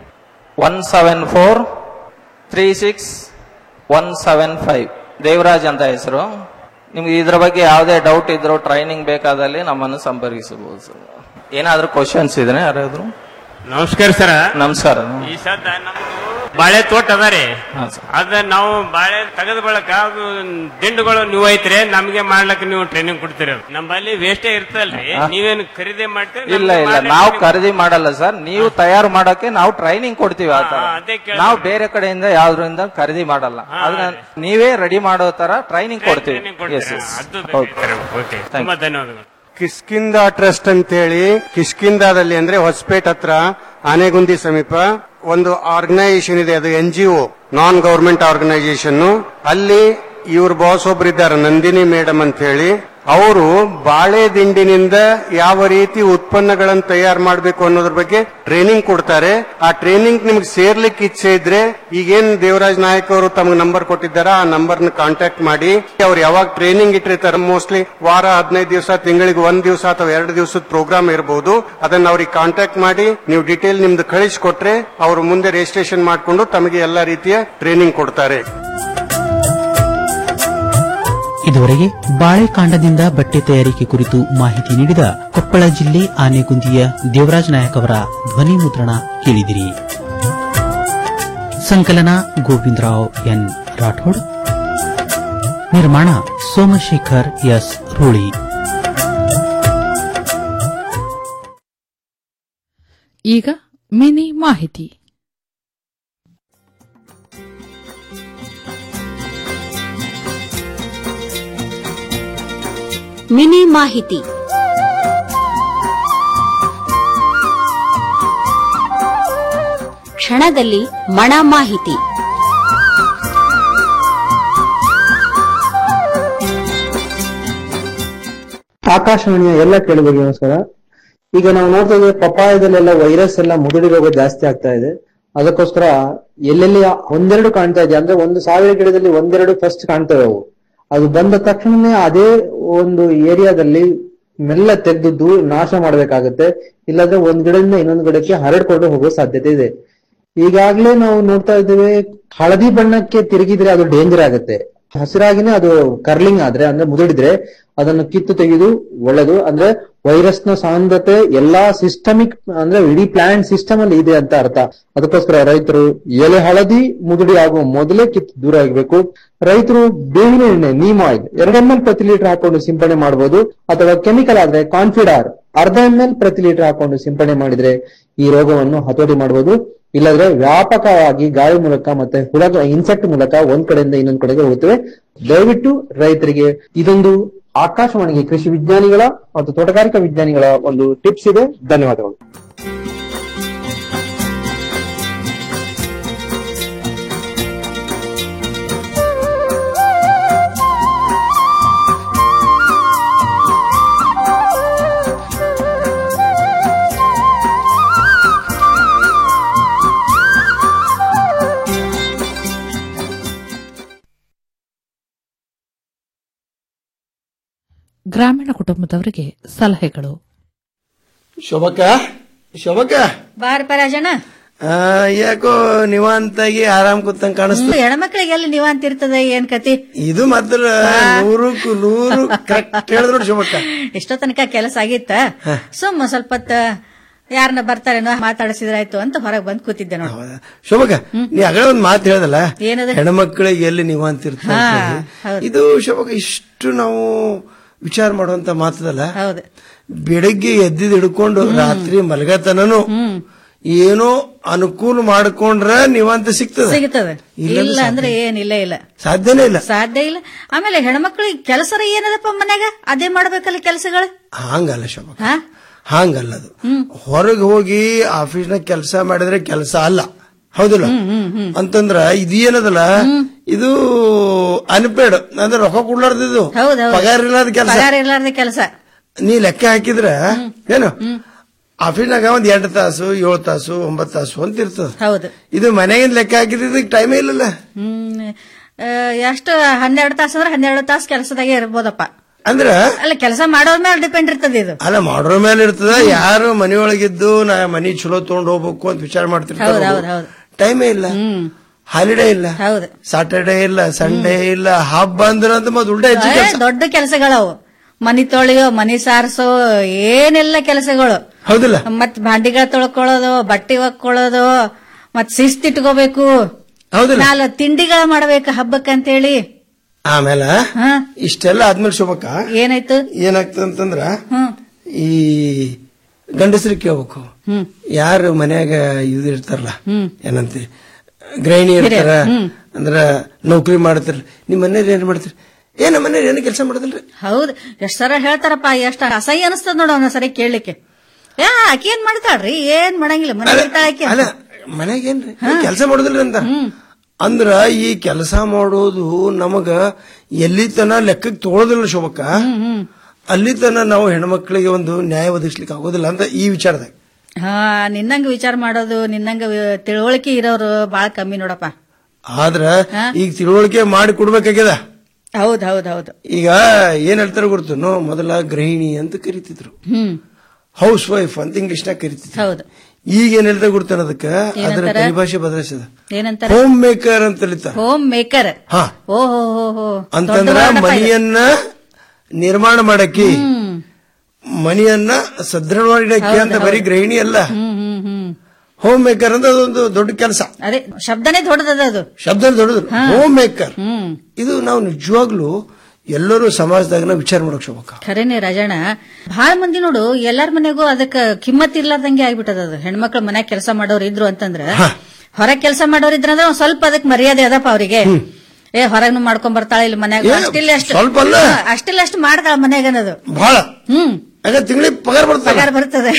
one seven four three six one seven five Devaraj ಅಂತ ಹೆಸರು ನಿಮ್ಗೆ ಇದ್ರ ಬಗ್ಗೆ ಯಾವುದೇ ಡೌಟ್ ಇದ್ರು ಟ್ರೈನಿಂಗ್ ಬೇಕಾದಲ್ಲಿ ನಮ್ಮನ್ನು ಸಂಪರ್ಕಿಸಬಹುದು ಸರ್ ಏನಾದ್ರೂ ಕ್ವಶನ್ಸ್ ಇದ್ರೆ ಯಾರಾದ್ರು ನಮಸ್ಕಾರ ಸರ ನಮಸ್ಕಾರ ಈ ಸದ್ದ ನಮ್ದು ಬಾಳೆ ತೋಟ ಅದ ರೀ ಅದ ನಾವು ಬಾಳೆ ತೆಗೆದ ಬಳಕ ಅದು ದಿಂಡುಗಳು ನೀವು ಐತ್ರಿ ನಮ್ಗೆ ಮಾಡ್ಲಕ್ಕ ನೀವು ಟ್ರೈನಿಂಗ್ ಕೊಡ್ತೀರಿ ನಮ್ಮಲ್ಲಿ ವೇಸ್ಟೇ ಇರ್ತಲ್ರಿ ಹಾ. ನೀವೇನು ಖರೀದಿ ಮಾಡ್ತೀರಿ ಇಲ್ಲ ನಮ್ಗೆ ಇಲ್ಲ ಮಾಡ್ಲಿಕ್ಕೆ ನಾವು ನೀವು- ಖರೀದಿ ಮಾಡಲ್ಲ ಸರ್ ನೀವು ತಯಾರು ಮಾಡೋಕೆ ನಾವು ಟ್ರೈನಿಂಗ್ ಕೊಡ್ತೀವಿ ಆ ತರ ಹಾ, ಅದೇ ಕೇಳ್ದೆ. ನಾವು ಬೇರೆ ಕಡೆಯಿಂದ ಯಾವ್ದ್ರಿಂದ ಖರೀದಿ ಮಾಡಲ್ಲ ಅದನ್ನ ನೀವೇ ರೆಡಿ ಮಾಡೋ ತರ ಟ್ರೈನಿಂಗ್ ಕೊಡ್ತೀವಿ training ಕೊಡ್ತೀರಾ? Yes, yes. ಅದು ಹೌದು. ಬೇಕಾದ್ರೆ, ಓಕೆ Thank ತುಂಬಾ you. ಧನ್ಯವಾದಗಳು ಕಿಷ್ಕಿಂದ ಟ್ರಸ್ಟ್ ಅಂತೇಳಿ ಕಿಷ್ಕಿಂದಾದಲ್ಲಿ ಅಂದ್ರೆ ಹೊಸಪೇಟ್ ಹತ್ರ ಆನೆಗುಂದಿ ಸಮೀಪ ಒಂದು ಆರ್ಗನೈಸೇಷನ್ ಇದೆ ಅದು N G O non government organisation ಅಲ್ಲಿ ಇವ್ರ ಬಾಸ್ ಒಬ್ರು ಇದ್ದಾರೆ ನಂದಿನಿ ಮೇಡಮ್ ಅಂತ ಹೇಳಿ ಅವರು ಬಾಳೆ ದಿಂಡಿನಿಂದ ಯಾವ ರೀತಿ ಉತ್ಪನ್ನಗಳನ್ನು ತಯಾರು ಮಾಡಬೇಕು ಅನ್ನೋದ್ರ ಬಗ್ಗೆ ಟ್ರೈನಿಂಗ್ ಕೊಡ್ತಾರೆ ಆ ಟ್ರೈನಿಂಗ್ ನಿಮ್ಗೆ ಸೇರ್ಲಿಕ್ಕೆ ಇಚ್ಛೆ ಇದ್ರೆ ಈಗೇನ್ ದೇವರಾಜ್ ನಾಯಕ್ ಅವರು ತಮ್ಗೆ ನಂಬರ್ ಕೊಟ್ಟಿದ್ದಾರೆ ಆ ನಂಬರ್ನ ಕಾಂಟ್ಯಾಕ್ಟ್ ಮಾಡಿ ಅವ್ರು ಯಾವಾಗ ಟ್ರೈನಿಂಗ್ ಇಟ್ಟಿರ್ತಾರೆ ಮೋಸ್ಟ್ಲಿ ವಾರ ಹದಿನೈದು ದಿವಸ ತಿಂಗಳಿಗೆ ಒಂದ್ ದಿವಸ ಅಥವಾ ಎರಡು ದಿವಸದ ಪ್ರೋಗ್ರಾಮ್ ಇರಬಹುದು ಅದನ್ನ ಅವ್ರಿಗೆ ಕಾಂಟ್ಯಾಕ್ಟ್ ಮಾಡಿ ನೀವು ಡೀಟೇಲ್ ನಿಮ್ದು ಕಳಿಸ್ಕೊಟ್ರೆ ಅವರು ಮುಂದೆ ರಿಜಿಸ್ಟ್ರೇಷನ್ ಮಾಡಿಕೊಂಡು ತಮಗೆ ಎಲ್ಲಾ ರೀತಿಯ ಟ್ರೈನಿಂಗ್ ಕೊಡ್ತಾರೆ ಇದುವರೆಗೆ ಬಾಳೆಕಾಂಡದಿಂದ ಬಟ್ಟೆ ತಯಾರಿಕೆ ಕುರಿತು ಮಾಹಿತಿ ನೀಡಿದ ಕೊಪ್ಪಳ ಜಿಲ್ಲೆ ಆನೆಗುಂದಿಯ ದೇವರಾಜ್ ನಾಯಕ್ ಅವರ ಧ್ವನಿ ಮುದ್ರಣ ಕೇಳಿದಿರಿ ಸಂಕಲನ ಗೋವಿಂದರಾವ್ ಎನ್ ರಾಠೋಡ್ ನಿರ್ಮಾಣ ಸೋಮಶೇಖರ್ ಎಸ್ ರೂಳಿ ಈಗ ಮಿನಿ ಮಾಹಿತಿ ಮಿನಿ ಮಾಹಿತಿ ಕ್ಷಣದಲ್ಲಿ ಮಣ ಮಾಹಿತಿ ಆಕಾಶವಾಣಿಯ ಎಲ್ಲ ಕೇಳುಗರಿಗೆ ನಮಸ್ಕಾರ ಈಗ ನಾವು ನೋಡ್ತಾ ಇದ್ದೇವೆ ಪಪಾಯದಲ್ಲೆಲ್ಲ ವೈರಸ್ ಎಲ್ಲ ಮುದುಡಿ ರೋಗ ಜಾಸ್ತಿ ಆಗ್ತಾ ಇದೆ ಅದಕ್ಕೋಸ್ಕರ ಎಲ್ಲೆಲ್ಲಿ ಒಂದೆರಡು ಕಾಣ್ತಾ ಇದೆ ಅಂದ್ರೆ ಒಂದು ಸಾವಿರ ಗಿಡದಲ್ಲಿ ಒಂದೆರಡು ಫಸ್ಟ್ ಕಾಣ್ತವೆ ಅವು ಅದು ಬಂದ ತಕ್ಷಣನೇ ಅದೇ ಒಂದು ಏರಿಯಾದಲ್ಲಿ ಮೆಲ್ಲ ತೆಗೆದು ದೂರ ನಾಶ ಮಾಡಬೇಕಾಗತ್ತೆ ಇಲ್ಲಾಂದ್ರೆ ಒಂದ್ ಗಿಡದಿಂದ ಇನ್ನೊಂದು ಗಿಡಕ್ಕೆ ಹರಡ್ಕೊಂಡು ಹೋಗೋ ಸಾಧ್ಯತೆ ಇದೆ ಈಗಾಗ್ಲೇ ನಾವು ನೋಡ್ತಾ ಇದ್ದೇವೆ ಹಳದಿ ಬಣ್ಣಕ್ಕೆ ತಿರುಗಿದ್ರೆ ಅದು ಡೇಂಜರ್ ಆಗುತ್ತೆ ಹಸಿರಾಗಿನೇ ಅದು ಕರ್ಲಿಂಗ್ ಆದ್ರೆ ಅಂದ್ರೆ ಮುದುಡಿದ್ರೆ ಅದನ್ನು ಕಿತ್ತು ತೆಗೆದು ಒಳ್ಳೇದು ಅಂದ್ರೆ ವೈರಸ್ ನ ಸಾಂದ್ರತೆ ಎಲ್ಲಾ ಸಿಸ್ಟಮಿಕ್ ಅಂದ್ರೆ ಇಡೀ ಪ್ಲಾಂಟ್ ಸಿಸ್ಟಮ್ ಅಲ್ಲಿ ಇದೆ ಅಂತ ಅರ್ಥ ಅದಕ್ಕೋಸ್ಕರ ರೈತರು ಎಲೆ ಹಳದಿ ಮುದುಡಿ ಆಗುವ ಮೊದಲೇ ಕಿತ್ತು ದೂರ ಆಗಬೇಕು ರೈತರು ಬೇವಿನ ಎಣ್ಣೆ ನೀಮ್ ಆಯಿಲ್ ಎರಡು ಎಂ ಎಲ್ ಪ್ರತಿ ಲೀಟರ್ ಹಾಕೊಂಡು ಸಿಂಪಡಣೆ ಮಾಡಬಹುದು ಅಥವಾ ಕೆಮಿಕಲ್ ಆದ್ರೆ ಕಾನ್ಫಿಡಾರ್ ಅರ್ಧ ಎಂ ಎಲ್ ಪ್ರತಿ ಲೀಟರ್ ಹಾಕೊಂಡು ಸಿಂಪಡಣೆ ಮಾಡಿದ್ರೆ ಈ ರೋಗವನ್ನು ಹತೋಟಿ ಮಾಡಬಹುದು ಇಲ್ಲದ್ರೆ ವ್ಯಾಪಕವಾಗಿ ಗಾಳಿ ಮೂಲಕ ಮತ್ತೆ ಹುಳ ಇನ್ಸೆಕ್ಟ್ ಮೂಲಕ ಒಂದ್ ಕಡೆಯಿಂದ ಇನ್ನೊಂದ್ ಕಡೆಗೆ ಹೋಗುತ್ತವೆ ದಯವಿಟ್ಟು ರೈತರಿಗೆ ಇದೊಂದು ಆಕಾಶವಾಣಿಗೆ ಕೃಷಿ ವಿಜ್ಞಾನಿಗಳ ಮತ್ತು ತೋಟಗಾರಿಕಾ ವಿಜ್ಞಾನಿಗಳ ಒಂದು ಟಿಪ್ಸ್ ಇದೆ ಧನ್ಯವಾದಗಳು ಗ್ರಾಮೀಣ ಕುಟುಂಬದವರಿಗೆ ಸಲಹೆಗಳು ಶೋಭಕ್ಕ ಶೋಭಕ್ಕ ಬಾರಪ್ಪ ರಾಜಣ್ಣ ಆ, ಯಾಕೋ ನಿವಾಂತಾಗಿ ಆರಾಮ್ ಕೂತಂಗ್ ಕಾಣಿಸ್ತು ಹೆಣ್ಮಕ್ಳಿಗೆ ಎಲ್ಲಿ ನೀವ್ ಅಂತಿರ್ತದೆ ಏನ್ ಕತಿ ಇದು ಮಾತ್ರ ನೂರಕ್ಕೂ ನೂರು ಕರೆಕ್ಟ್ ಹೇಳಿದ್ರು ನೋಡಿ ಶೋಭಕ್ಕ ಎಷ್ಟೋ ತನಕ ಕೆಲಸ ಆಗಿತ್ತ ಸುಮ್ಮ ಸ್ವಲ್ಪ ಹೊತ್ತ ಯಾರನ್ನ ಬರ್ತಾರೇನೋ ಮಾತಾಡಿಸಿದ್ರಾಯ್ತು ಅಂತ ಹೊರಗ್ ಬಂದ್ ಕೂತಿದ್ದೆ ನೋಡಿ ಶೋಭಕ್ಕ ನೀ ಅಗಳ ಒಂದ್ ಮಾತು ಹೇಳ್ದಲ್ಲ ಏನದು? ಹೆಣ್ಮಕ್ಳಿಗೆ ಎಲ್ಲಿ ನಿವಾಂತಿರ್ತ ಹಾ, ಹೌದು. ಇದು ಶೋಭಕ್ಕ ಇಷ್ಟು ನಾವು ವಿಚಾರ ಮಾಡುವಂತ ಮಾತದಲ್ಲ ಹೌದು ಬೆಳಗ್ಗೆ ಎದ್ದಿದ್ ಹಿಡ್ಕೊಂಡು ರಾತ್ರಿ ಮಲಗತನನು ಏನೋ ಅನುಕೂಲ ಮಾಡ್ಕೊಂಡ್ರ ನಿವಾಂತ ಸಿಗ್ತದೆ ಸಿಗುತ್ತದೆ ಇಲ್ಲ ಇಲ್ಲ ಸಾಧ್ಯ ಅಂದ್ರೆ ಏನಿಲ್ಲ ಇಲ್ಲ ಸಾಧ್ಯನೇ ಇಲ್ಲ ಸಾಧ್ಯ ಇಲ್ಲ ಆಮೇಲೆ ಹೆಣ್ಮಕ್ಳಿಗೆ ಕೆಲಸರ ಏನದಪ್ಪ ಮನ್ಯಾಗ ಅದೇ ಮಾಡ್ಬೇಕಲ್ಲ ಕೆಲಸಗಳು ಹಂಗಲ್ಲ ಶೋಭಕ್ಕ ಹಾ ಹಂಗಲ್ಲ ಅದು ಹೊರಗೆ ಹೋಗಿ ಆಫೀಸ್ನಾಗ ಕೆಲಸ ಮಾಡಿದ್ರೆ ಕೆಲಸ ಅಲ್ಲ ಹೌದಿಲ್ಲ ಅಂತಂದ್ರ ಇದೇನದಲ್ಲ ಇದು ಅನ್ಪೇಡ್ ಅಂದ್ರೆ ರೊಕ್ಕ ಕೊಡ್ಲಾರ್ದಿದ್ದು ಹೌದೌದು ಪಗಾರ ಇಲ್ಲದ ಕೆಲಸ ಪಗಾರ ಇರ್ಲಾರ್ದ ಕೆಲಸ ನೀ ಲೆಕ್ಕ ಹಾಕಿದ್ರ ಏನು ಆಫೀಸ್ನಾಗ ಒಂದ್ ಎಂಟು ತಾಸು ಏಳು ತಾಸು ಒಂಬತ್ತು ತಾಸು ಅಂತ ಇರ್ತದ ಹೌದು ಇದು ಮನೆಗಿಂದ ಲೆಕ್ಕ ಹಾಕಿದ್ರೆ ಟೈಮೇ ಇಲ್ಲಲ್ಲ ಹ್ಮ್ ಆ, ಎಷ್ಟು ಹನ್ನೆರಡು ತಾಸು ಅಂದ್ರೆ ಹನ್ನೆರಡು ತಾಸು ಕೆಲಸದಾಗೆ ಇರ್ಬೋದಪ್ಪ ಅಂದ್ರ ಅಲ್ಲ ಕೆಲಸ ಮಾಡೋರ್ ಮೇಲೆ ಡಿಪೆಂಡ್ ಇರ್ತದೆ ಇದು ಅಲ್ಲ ಮಾಡೋರ್ ಮೇಲೆ ಇರ್ತದ ಯಾರು ಮನೆಯೊಳಗಿದ್ದು ನಾ ಮನಿ ಚಲೋ ತಗೊಂಡ್ ಹೋಗ್ಬೇಕು ಅಂತ ವಿಚಾರ ಹೌದು ಹೌದು ಮಾಡ್ತಿರ್ತಾರೆ ಹೌದು ಟೈಮೇ ಇಲ್ಲ ಹಾಲಿಡೇ ಇಲ್ಲ ಹೌದು ಸಾಟರ್ಡೇ ಇಲ್ಲ ಸಂಡೇ ಇಲ್ಲ ಹಬ್ಬ ಅಂದ್ರೆ ಅಂತ ಮತ್ತೆ ಉಲ್ಟಾ ಹೆಚ್ಚು ಏ, ಕೆಲ್ಸ. ದೊಡ್ಡ ಕೆಲಸಗಳವು ಮನಿ ತೊಳೆಯೋ ಮನಿ ಸಾರಿಸೋ ಏನೆಲ್ಲ ಕೆಲಸಗಳು ಹೌದಿಲ್ಲ ಮತ್ ಭಾಂಡಿಗಳ ತೊಳ್ಕೊಳ್ಳೋದು ಬಟ್ಟೆ ಒಕ್ಕೊಳ್ಳೋದು ಮತ್ ಶಿಸ್ತಿಟ್ಕೋಬೇಕು ಹೌದಿಲ್ಲ ನಾಲ್ ತಿಂಡಿಗಳ ಮಾಡ್ಬೇಕು ಹಬ್ಬಕ್ಕಂತೇಳಿ ಆಮೇಲೆ ಹಾ ಇಷ್ಟೆಲ್ಲ ಆದ್ಮೇಲೆ ಶೋಭಕ್ಕ ಏನಾಯ್ತು ಏನಾಗ್ತದ ಅಂತಂದ್ರ ಹ್ಮ್ ಈ ಗಂಡಸರಿಗೆ ಕೇಳ್ಬೇಕು ಹ್ಮ್ ಯಾರು ಮನ್ಯಾಗ ಇದು ಇರ್ತಾರಲ್ಲ ಹ್ಮ್ ಏನಂತ ಗೃಹಿಣಿ ಇರ್ತಾರ ಹಿರಿಯರು, ಹ್ಮ್. ಅಂದ್ರ ನೌಕರಿ ಮಾಡ್ತಾರ ನಿಮ್ ಮನೇಲಿ ಏನ್ ಮಾಡ್ತೀರಿ ಏ ನಮ್ಮ ಮನೇಲಿ ಏನು ಕೆಲಸ ಮಾಡೋದಿಲ್ರಿ ಹೌದು ಎಷ್ಟ್ ಸರ ಹೇಳ್ತಾರಪ್ಪ ಎಷ್ಟ್ ಅಸಹ್ಯ ಅನಿಸ್ತದ ನೋಡ ಒಂದ್ ಸರಿ ಕೇಳಲಿಕ್ಕೆ ಯಾ ಆಕಿ ಏನ್ ಮಾಡ್ತಾಳ್ರಿ ಏನ್ ಮಾಡಂಗಿಲ್ಲ ಮನೆ ಇರ್ತಾಳ ಆಕಿ ಅಲ್ಲ ಮನೆಗೆ ಏನ್ರಿ ಕೆಲಸ ಮಾಡೋದಿಲ್ರಿ ಅಂತ ಅಂದ್ರ ಈ ಕೆಲಸ ಮಾಡೋದು ನಮಗ ಎಲ್ಲಿ ತನ ಲೆಕ್ಕಕ್ಕೆ ತಗೊಳ್ಳೋದಿಲ್ಲ ಶೋಭಕ್ಕ ಅಲ್ಲಿ ತನ ನಾವು ಹೆಣ್ಮಕ್ಳಿಗೆ ಒಂದು ನ್ಯಾಯ ಒದಗಿಸ್ಲಿಕ್ಕೆ ಆಗೋದಿಲ್ಲ ಅಂತ ಈ ವಿಚಾರದಾಗ ಹಾ ನಿನ್ನಂಗ ವಿಚಾರ ಮಾಡೋದು ನಿನ್ನಂಗ ವಿ- ತಿಳುವಳಿಕೆ ಇರೋರು ಬಾಳ ಕಮ್ಮಿ ನೋಡಪ್ಪ ಆದ್ರ ಈಗ ತಿಳುವಳಿಕೆ ಮಾಡಿ ಕೊಡ್ಬೇಕಾಗ್ಯದ ಹೌದ್ ಹೌದ್ ಹೌದು ಈಗ ಏನ್ ಹೇಳ್ತಾರೆ ಗೊತ್ತು ಮೊದಲ ಗೃಹಿಣಿ ಅಂತ ಕರಿತಿದ್ರು ಹ್ಮ್ ಹೌಸ್ ವೈಫ್ ಅಂತ ಇಂಗ್ಲಿಷ್ನಾಗ ಕರಿತಿದ್ರು ಹೌದು ಈಗ ಏನ್ ಹೇಳ್ತಾರೆ ಗೊತ್ತಾನ ಅದಕ್ಕ ಅದರ ಏನಂತಾರ? ಪರಿಭಾಷೆ ಬದಲಾಯಿಸದ ಏನಂತಾರೆ ಹೋಮ್ ಮೇಕರ್ ಅಂತ ಕಲಿತಾರ ಹೋಮ್ ಮೇಕರ್ ಹಾ ಓ ಹೋ ಹೋ ಹೋ ಅಂತಂದ್ರ ಮನೆಯನ್ನ ನಿರ್ಮಾಣ ಮಾಡಕ್ಕೆ ಮನೆಯನ್ನ ಸದೃಢವಾಗಿಡಕ್ಕೆ ಅಂತ ಬರೀ ಗೃಹಿಣಿ ಅಲ್ಲ ಹ್ಮ್ ಹ್ಮ್ ಹ್ಮ್ ಹೋಮ್ ಮೇಕರ್ ಅಂತ ಅದೊಂದು ದೊಡ್ಡ ಕೆಲಸ ಅದೇ ಶಬ್ದನೇ ದೊಡ್ಡದದ ಅದು ಶಬ್ದ ದೊಡ್ಡದು ಹೋಮ್ ಮೇಕರ್ ಹ್ಮ್ ಇದು ನಾವು ನಿಜವಾಗ್ಲೂ ಎಲ್ಲರೂ ಸಮಾಜದಾಗ ನಾವು ವಿಚಾರ ಮಾಡಕ್ ಶೋಭಕ್ಕ ಖರೇನೆ ರಾಜಣ್ಣ ಬಹಳ ಮಂದಿ ನೋಡು ಎಲ್ಲಾರ ಮನೆಗೂ ಅದಕ್ಕ ಕಿಮ್ಮತ್ ಇರ್ಲಾರ್ದಂಗೆ ಆಗ್ಬಿಟ್ಟದ ಅದು ಹೆಣ್ಮಕ್ಳ ಮನ್ಯಾಗ ಕೆಲಸ ಮಾಡೋರು ಇದ್ರು ಅಂತಂದ್ರ ಹೊರಗ್ ಕೆಲಸ ಮಾಡೋರ್ ಇದ್ರಂದ್ರ ಒಂದ್ ಸ್ವಲ್ಪ ಅದಕ್ ಮರ್ಯಾದೆ ಅದಪ್ಪ ಅವರಿಗೆ ಏ ಹೊರಗ್ನು ಮಾಡ್ಕೊಂಡ್ ಬರ್ತಾಳೆ ಇಲ್ಲಿ ಮನ್ಯಾಗ ಏ, ಅಷ್ಟಿಲ್ಲ ಅಷ್ಟು ಸ್ವಲ್ಪ ಅಲ್ಲ. ಹಾ, ಅಷ್ಟಿಲ್ಲ ಅಷ್ಟು ಮಾಡ್ತಾಳ ಮನ್ಯಾಗ ಅನ್ನೋದು ಬಹಳ ಹ್ಮ್ ಯಾಕಂದ್ರೆ ತಿಂಗಳಿಗೆ ಪಗಾರ ಬರ್ತದೆ ಪಗಾರ ಬರ್ತದೆ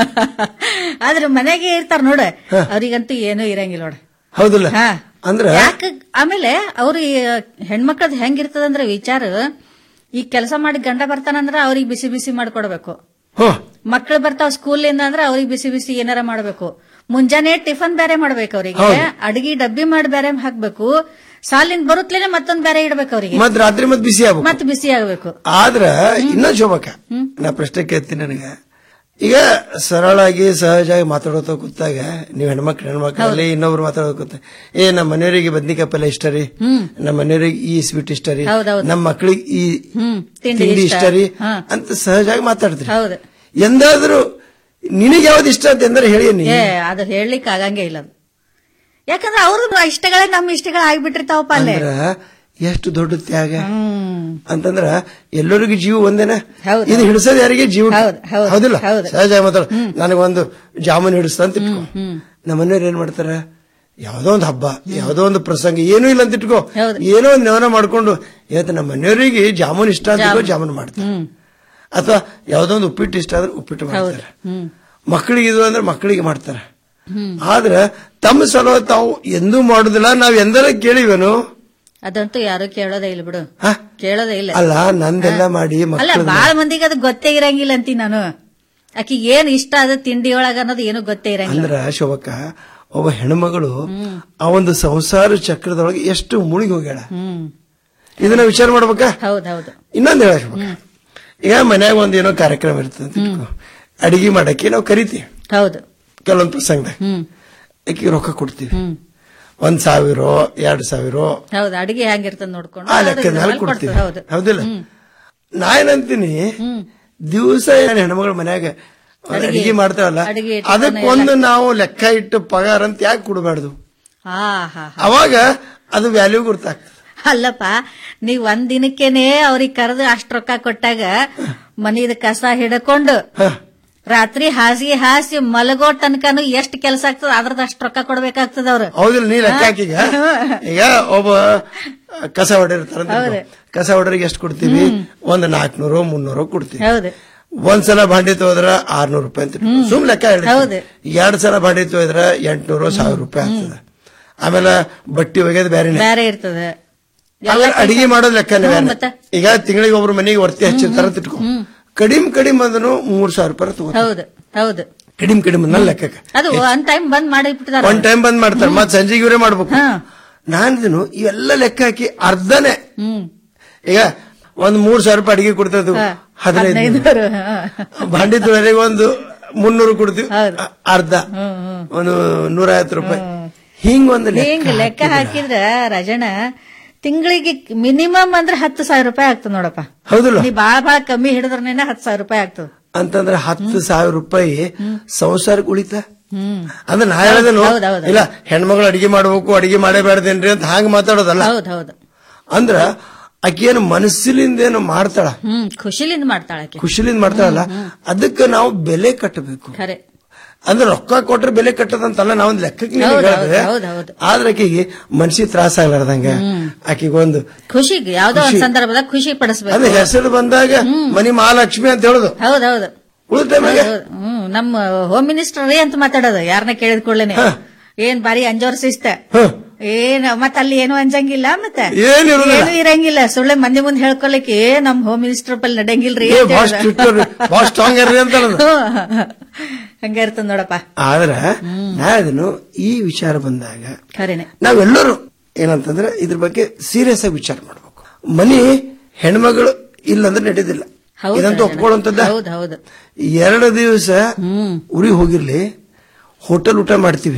ಆದ್ರೆ ಮನೆಗೆ ಇರ್ತಾರ ನೋಡ ಅವ್ರಿಗಂತೂ ಏನೂ ಇರಂಗಿಲ್ಲ ನೋಡ ಹೌದಿಲ್ಲ ಹಾ. ಅಂದ್ರ ಯಾಕ ಆಮೇಲೆ ಅವ್ರು ಈ ಹೆಣ್ಮಕ್ಳದ್ ಹೆಂಗಿರ್ತದಂದ್ರ ವಿಚಾರ ಈ ಕೆಲಸ ಮಾಡಿ ಗಂಡ ಬರ್ತಾನಂದ್ರ ಅವ್ರಿಗೆ ಬಿಸಿ ಬಿಸಿ ಮಾಡ್ಕೊಡ್ಬೇಕು ಮಕ್ಳು ಬರ್ತಾವ ಸ್ಕೂಲಿಂದ ಅಂದ್ರ ಅವ್ರಿಗೆ ಬಿಸಿ ಬಿಸಿ ಏನಾರ ಮಾಡ್ಬೇಕು ಮುಂಜಾನೆ ಟಿಫನ್ ಬೇರೆ ಮಾಡ್ಬೇಕು ಅವ್ರಿಗೆ ಹೌದು. ಅಡಿಗೆ ಡಬ್ಬಿ ಮಾಡಿ ಬೇರೆ ಹಾಕ್ಬೇಕು ಸಾಲಿಂದ ಬರುತ್ತಲೇನೆ ಮತ್ತೊಂದ್ ಬೇರೆ ಇಡ್ಬೇಕು ಅವ್ರಿಗೆ ಮತ್ ರಾತ್ರಿ ಮತ್ ಬಿಸಿ ಆಗ್ಬೇಕು ಮತ್ ಬಿಸಿ ಆಗ್ಬೇಕು ಆದ್ರ ಇನ್ನ ಶೋಭಕ್ಕ ನಾ ಪ್ರಶ್ನೆ ಕೇಳ್ತೀನಿ ನನಗ ಈಗ ಸರಳಾಗಿ ಸಹಜವಾಗಿ ಮಾತಾಡೋತ ಕೂತಾಗ ನೀವ್ ಹೆಣ್ಮಕ್ಳು ಹೆಣ್ಮಕ್ಳಲ್ಲಿ ಇನ್ನೊಬ್ರು ಮಾತಾಡೋದು ಕೂತ ಏ ನಮ್ಮ ಮನೆಯವರಿಗೆ ಬದ್ನಿಕಾಯಿ ಪಲ್ಯ ಇಷ್ಟ ರೀ ನಮ್ಮ ಮನೆಯವರಿಗೆ ಈ ಸ್ವೀಟ್ ಇಷ್ಟ ರೀ ಹೌದೌದು. ನಮ್ಮ ಮಕ್ಳಿಗೆ ಈ ಹ್ಮ್ ತಿಂಡಿ ತಿಂಡಿ ಇಷ್ಟ. ಇಷ್ಟ ರೀ ಹಾ. ಅಂತ ಸಹಜವಾಗಿ ಮಾತಾಡ್ತೀರಿ ಹೌದು ಎಂದಾದ್ರೂ ನಿನಗೆ ಯಾವ್ದು ಇಷ್ಟ ಅಂತ ಎಂದ್ರೆ ಹೇಳಿ ನೀ ಏ ಅದು ಹೇಳಲಿಕ್ಕೆ ಆಗಂಗೆ ಇಲ್ಲ ಅದು ಯಾಕಂದ್ರೆ ಅವ್ರ ಇಷ್ಟಗಳೇ ನಮ್ಮ ಇಷ್ಟಗಳು ಆಗ್ಬಿಟ್ಟಿರ್ತಾವಪ್ಪ ಅಲ್ಲೇ ಅಂದ್ರ ಎಷ್ಟು ದೊಡ್ಡ ತ್ಯಾಗ ಅಂತಂದ್ರ ಎಲ್ಲರಿಗೂ ಜೀವ ಒಂದೇನ ಇದು ಹಿಡಿಸೋದು ಯಾರಿಗೆ ಜೀವ ಹೌದಿಲ್ಲ ಸಹಜ ಮಾತಾಡ ನನಗೊಂದು ಜಾಮೂನ್ ಹಿಡಿಸ್ತ ಅಂತ ಇಟ್ಕೋ ನಮ್ಮ ಮನೆಯವ್ರು ಏನ್ ಮಾಡ್ತಾರ ಯಾವ್ದೋ ಒಂದು ಹಬ್ಬ ಯಾವ್ದೋ ಒಂದು ಪ್ರಸಂಗ ಏನೂ ಇಲ್ಲ ಅಂತ ಇಟ್ಕೋ ಏನೋ ಒಂದು ನೆವನ ಮಾಡ್ಕೊಂಡು ಇವತ್ತು ನಮ್ಮ ಮನೆಯವರಿಗೆ ಜಾಮೂನ್ ಇಷ್ಟ ಅಂತ ಇಟ್ಕೋ ಜಾಮೂನ್ ಮಾಡ್ತಾರೆ ಅಥವಾ ಯಾವ್ದೋ ಒಂದು ಉಪ್ಪಿಟ್ಟು ಇಷ್ಟ ಆದ್ರೆ ಉಪ್ಪಿಟ್ಟು ಮಾಡ್ತಾರೆ ಹ್ಮ್ ಮಕ್ಕಳಿಗೆ ಇದು ಅಂದ್ರೆ ಮಕ್ಕಳಿಗೆ ಮಾಡ್ತಾರೆ ಆದ್ರ ತಮ್ಮ ಸಲುವಾಗಿ ತಾವು ಎಂದೂ ಮಾಡುದಿಲ್ಲ ನಾವ್ ಎಂದರ ಕೇಳಿವೇನು ಅದಂತೂ ಯಾರು ಕೇಳೋದೇ ಇಲ್ಲ ಬಿಡು ಕೇಳೋದೇ ಇಲ್ಲ ಅಲ್ಲ ನಂದೆಲ್ಲ ಮಾಡಿ ಅಲ್ಲ ಮಕ್ಕಳ ಬಾಳ ಮಂದಿಗೆ ಅದು ಗೊತ್ತೇ ಇರಂಗಿಲ್ಲ ಅಂತೀನಿ ನಾನು ಆಕಿಗೆ ಏನ್ ಇಷ್ಟ ಅದ ತಿಂಡಿ ಒಳಗ ಅನ್ನೋದು ಏನು ಗೊತ್ತೇ ಇರಂಗಿಲ್ಲ ಅಂದ್ರ ಶೋಭಕ್ಕ ಒಬ್ಬ ಹೆಣ್ಮಗಳು ಆ ಒಂದು ಸಂಸಾರ ಚಕ್ರದೊಳಗೆ ಎಷ್ಟು ಮುಳುಗಿ ಹೋಗ್ಯಾಳ ಹ್ಮ್ ಇದನ್ನ ವಿಚಾರ ಮಾಡ್ಬೇಕಾ ಹೌದೌದು ಇನ್ನೊಂದು ಹೇಳ ಶೋಭಕ್ಕ ಈಗ ಮನ್ಯಾಗ ಒಂದ್ ಏನೋ ಕಾರ್ಯಕ್ರಮ ಇರ್ತದೆ ಅಂತ ಇಟ್ಕೋ. ಅಡಿಗೆ ಮಾಡಕ್ಕೆ ನಾವು ಕರಿತೀವಿ ಹೌದು ಕೆಲವೊಂದು ಪ್ರಸಂಗದಾಗ ಹ್ಮ್ ಆಕಿ ರೊಕ್ಕ ಕೊಡ್ತೀವಿ ಒಂದ್ ಸಾವಿರ ಎರಡ್ ಸಾವಿರ ಹೌದು ಅಡಿಗೆ ಹೆಂಗಿರ್ತದ ನೋಡ್ಕೊಂಡು ಆ ಅದು ಲೆಕ್ಕದ ಮೇಲೆ ಇದ್ರಲ್ಲಿ ಕೊಡ್ತೀವಿ ಕೊಡ್ತದೆ, ಹೌದು ಹೌದಿಲ್ಲ ನಾ ಏನಂತೀನಿ ದಿವಸ ಏನ್ ಹೆಣ್ಮಗಳ ಮನ್ಯಾಗ ಅಡಿಗೆ- ಅಡಿಗೆ ಮಾಡ್ತಾವಲ್ಲ ಅಡಿಗೆ ಟಿಫನ್ ಅದಕ್ಕೊಂದು ನಾವು ಲೆಕ್ಕ ಇಟ್ಟು ಪಗಾರ ಅಂತ ಯಾಕೆ ಕೊಡಬಾರ್ದು ಹಾ ಹಾ ಅವಾಗ ಅದು ವ್ಯಾಲ್ಯೂ ಗುರ್ತಾಗ್ತದೆ ಅಲ್ಲಪ್ಪ ನೀವ್ ಒಂದ್ ದಿನಕ್ಕೇನೆ ಅವ್ರಿಗೆ ಕರೆದು ಅಷ್ಟ್ ರೊಕ್ಕ ಕೊಟ್ಟಾಗ ಮನಿದ ಕಸ ಹಿಡ್ಕೊಂಡು ರಾತ್ರಿ ಹಾಸಿಗೆ ಹಾಸಿ ಮಲಗೋ ತನಕನು ಎಷ್ಟ್ ಕೆಲಸ ಆಗ್ತದ ಅದ್ರದ್ದು ಅಷ್ಟ್ ರೊಕ್ಕ ಕೊಡ್ಬೇಕಾಗ್ತದ ಅವ್ರು ಹೌದಿಲ್ಲ ನೀ ಲೆಕ್ಕ ಹಾಕೀಗ ಈಗ ಒಬ್ಬ ಕಸ ಹೊಡೆರ್ತಾರ ಹೌದು. ಕಸ ಹೊಡೆರಿಗೆ ಎಷ್ಟು ಕೊಡ್ತೀವಿ ಒಂದ್ ನಾಲ್ಕನೂರು ಮುನ್ನೂರು ಕೊಡ್ತೀವಿ ಹೌದು ಒಂದ್ಸಲ ಭಾಂಡಿ ತೊಗೋದ್ರ ಆರ್ನೂರು ರೂಪಾಯಿ ಅಂತ ಇಟ್ಕೊ. ಸುಮ್ ಲೆಕ್ಕ ಹೇಳಿ ಹೌದು. ಎರಡ್ ಸಲ ಭಾಂಡಿ ತೊಗೋದ್ರ ಎಂಟ್ನೂರು ಸಾವಿರ ರೂಪಾಯಿ ಆಗ್ತದ ಆಮೇಲೆ ಬಟ್ಟಿ ಒಗೆದ್ ಬೇರೆ ಬೇರೆ ಇರ್ತದ ಆಮೇಲೆ ಅಡಿಗೆ ಮಾಡೋದ್ ಲೆಕ್ಕನೇ ಹ್ಮ್, ಬೇರೆ ಮತ್ತೆ? ಈಗ ತಿಂಗಳಿಗೆ ಒಬ್ರು ಮನೆಗೆ ವರ್ತಿ ಹಚ್ಚಿರ್ತಾರ ಅಂತ ಇಟ್ಕೊ ಕಡಿಮ್ ಕಡಿಮ್ ಅಂದ್ರೂ ಮೂರ್ ಸಾವಿರ ರೂಪಾಯಿ ತಗೋ ಹೌದು ಹೌದು ಕಡಿಮ್ ಕಡಿಮ್ ನನ್ನ ಲೆಕ್ಕಕ್ಕೆ ಅದು ಒಂದ್ ಟೈಮ್ ಬಂದ್ ಮಾಡಿ ಬಿಟ್ಟಿದಾರ ಒಂದ್ ಟೈಮ್ ಬಂದ್ ಮಾಡ್ತಾರೆ ಮತ್ ಸಂಜೆಗೆ ಇವರೇ ಮಾಡ್ಬೇಕು ನಾನಿದನು ಇವೆಲ್ಲ ಲೆಕ್ಕ ಹಾಕಿ ಅರ್ಧನೇ ಹ್ಮ್ ಈಗ ಒಂದ್ ಮೂರ್ ಸಾವಿರ ರೂಪಾಯಿ ಅಡಿಗೆ ಕೊಡ್ತದ ಹದಿನೈದು ಹದಿನೈದು ಭಾಂಡಿ ತೊಳೆರಿಗೆ ಒಂದು ಮುನ್ನೂರು ಕೊಡ್ತೀವಿ ಅ- ಅರ್ಧ ಒಂದು ನೂರ ಐವತ್ತು ರೂಪಾಯಿ ಹಿಂಗ್ ಒಂದು ಹಿಂಗ್ ಲೆಕ್ಕ ಹಾಕಿದ್ರ ರಾಜಣ್ಣ ತಿಂಗಳಿಗೆ ಮಿನಿಮಮ್ ಅಂದ್ರೆ ಹತ್ತು ಸಾವಿರ ರೂಪಾಯಿ ಆಗ್ತದ ನೋಡಪ್ಪ ಹೌದಲ್ಲ ನೀ ಬಾಳ ಬಾಳ ಕಮ್ಮಿ ಹಿಡಿದ್ರನೇನೆ ಹತ್ತು ಸಾವಿರ ರೂಪಾಯಿ ಆಗ್ತದ ಅಂತಂದ್ರೆ ಹತ್ತು ಸಾವಿರ ರೂಪಾಯಿ ಸಂಸಾರಕ್ಕೆ ಉಳಿತ ಹ್ಮ್ ಅಂದ್ರೆ ನಾ ಹೇಳದೇನು ಹೌದ್ ಹೌದ್ ಇಲ್ಲ ಹೆಣ್ಮಗಳು ಅಡಿಗೆ ಮಾಡ್ಬೇಕು ಅಡಿಗೆ ಮಾಡೇಬೇಡ್ದೇನ್ರಿ ಅಂತ ಹಾಂಗ್ ಮಾತಾಡೋದಲ್ಲ ಹೌದ್ ಹೌದು ಅಂದ್ರ ಆಕೇನು ಮನಸ್ಸಿಲಿಂದ ಏನು ಮಾಡ್ತಾಳ ಹ್ಮ್ ಖುಷಿಲಿಂದ ಮಾಡ್ತಾಳ ಆಕೆ ಖುಷಿಲಿಂದ ಮಾಡ್ತಾಳಲ್ಲ ಅದಕ್ಕೆ ನಾವು ಬೆಲೆ ಕಟ್ಟಬೇಕು ಖರೆ ಅಂದ್ರೆ ರೊಕ್ಕ ಕೊಟ್ರೆ ಬೆಲೆ ಕಟ್ಟದಂತಲ್ಲ ನಾವೊಂದ್ ಲೆಕ್ಕಕ್ಕೆ ನಿನಗೆ ಹೌದ್ ಹೇಳಿದ್ರೆ ಹೌದ್ ಹೌದ್ ಆದ್ರೆ ಆಕೆಗೆ ಮನ್ಸಿಗೆ ತ್ರಾಸ ಆಗ್ಲಾರ್ದಂಗ ಆಕೆಗೆ ಒಂದು ಖುಷಿಗೆ ಯಾವ್ದೋ ಒಂದ್ ಖುಷಿ. ಸಂದರ್ಭದಾಗ ಖುಷಿ ಅದೇ ಪಡಿಸ್ಬೇಕು ಹೆಸರು ಬಂದಾಗ ಮನಿ ಮಹಾಲಕ್ಷ್ಮಿ ಅಂತ ಹೇಳುದು ಹೌದ್ ಹೌದು ಉಳಿದ ಟೈಮಿಗೆ ಹೌದ್ ಹೌದ್. ಹ್ಮ್ ನಮ್ಮ ಹೋಮ್ ಮಿನಿಸ್ಟರ್ ರೀ ಅಂತ ಮಾತಾಡೋದು ಯಾರನ್ನ ಕೇಳಿದ ಕೂಡಲೇನೆ ಏನ್ ಬಾರಿ ಅಂಜೋರ್ ಶಿಸ್ತ ಏನ್ ಮತ್ತ ಅಲ್ಲಿ ಏನು ಅಂಜಂಗಿಲ್ಲ ಮತ್ತ ಏನ್ ಇರುದಿಲ್ಲ. ಏನು ಇರಂಗಿಲ್ಲ ಸುಳ್ಳೆ ಮಂದಿ ಮುಂದೆ ಹೇಳ್ಕೊಳಕ್ಕೆ ನಮ್ ಹೋಮ್ ಮಿನಿಸ್ಟರ್ ಪಲ್ ನಡೆಯಂಗಿಲ್ರಿ ಏ, ಅಂತ ಬಾಳ ಹೇಳ್ದ. strict ಅವ್ರಿ, ಬಾಳ ಸ್ಟ್ರಾಂಗ್ ಇರ್ರಿ ಅಂತ ಹೇಳೋದು. ಹಂಗ ಇರ್ತದ ನೋಡಪ್ಪ ಆದ್ರ ನಾ ಅದನ್ನು ಈ ವಿಚಾರ ಬಂದಾಗ ಖರೇನೆ ನಾವೆಲ್ಲರೂ ಏನಂತಂದ್ರೆ ಇದ್ರ ಬಗ್ಗೆ ಸೀರಿಯಸ್ ಆಗಿ ವಿಚಾರ ಮಾಡ್ಬೇಕು ಮನಿ ಹೆಣ್ಮಗಳು ಇಲ್ಲಂದ್ರೆ ನಡೆಯೋದಿಲ್ಲ ಹೌದು ಇದಂತೂ ಒಪ್ಕೊಳ್ಳುವಂತದ್ದ ಹೌದು ಹೌದು ಎರಡು ದಿವಸ ಉರಿ ಹೋಗಿರ್ಲಿ ಹೋಟೆಲ್ ಊಟ ಮಾಡ್ತೀವಿ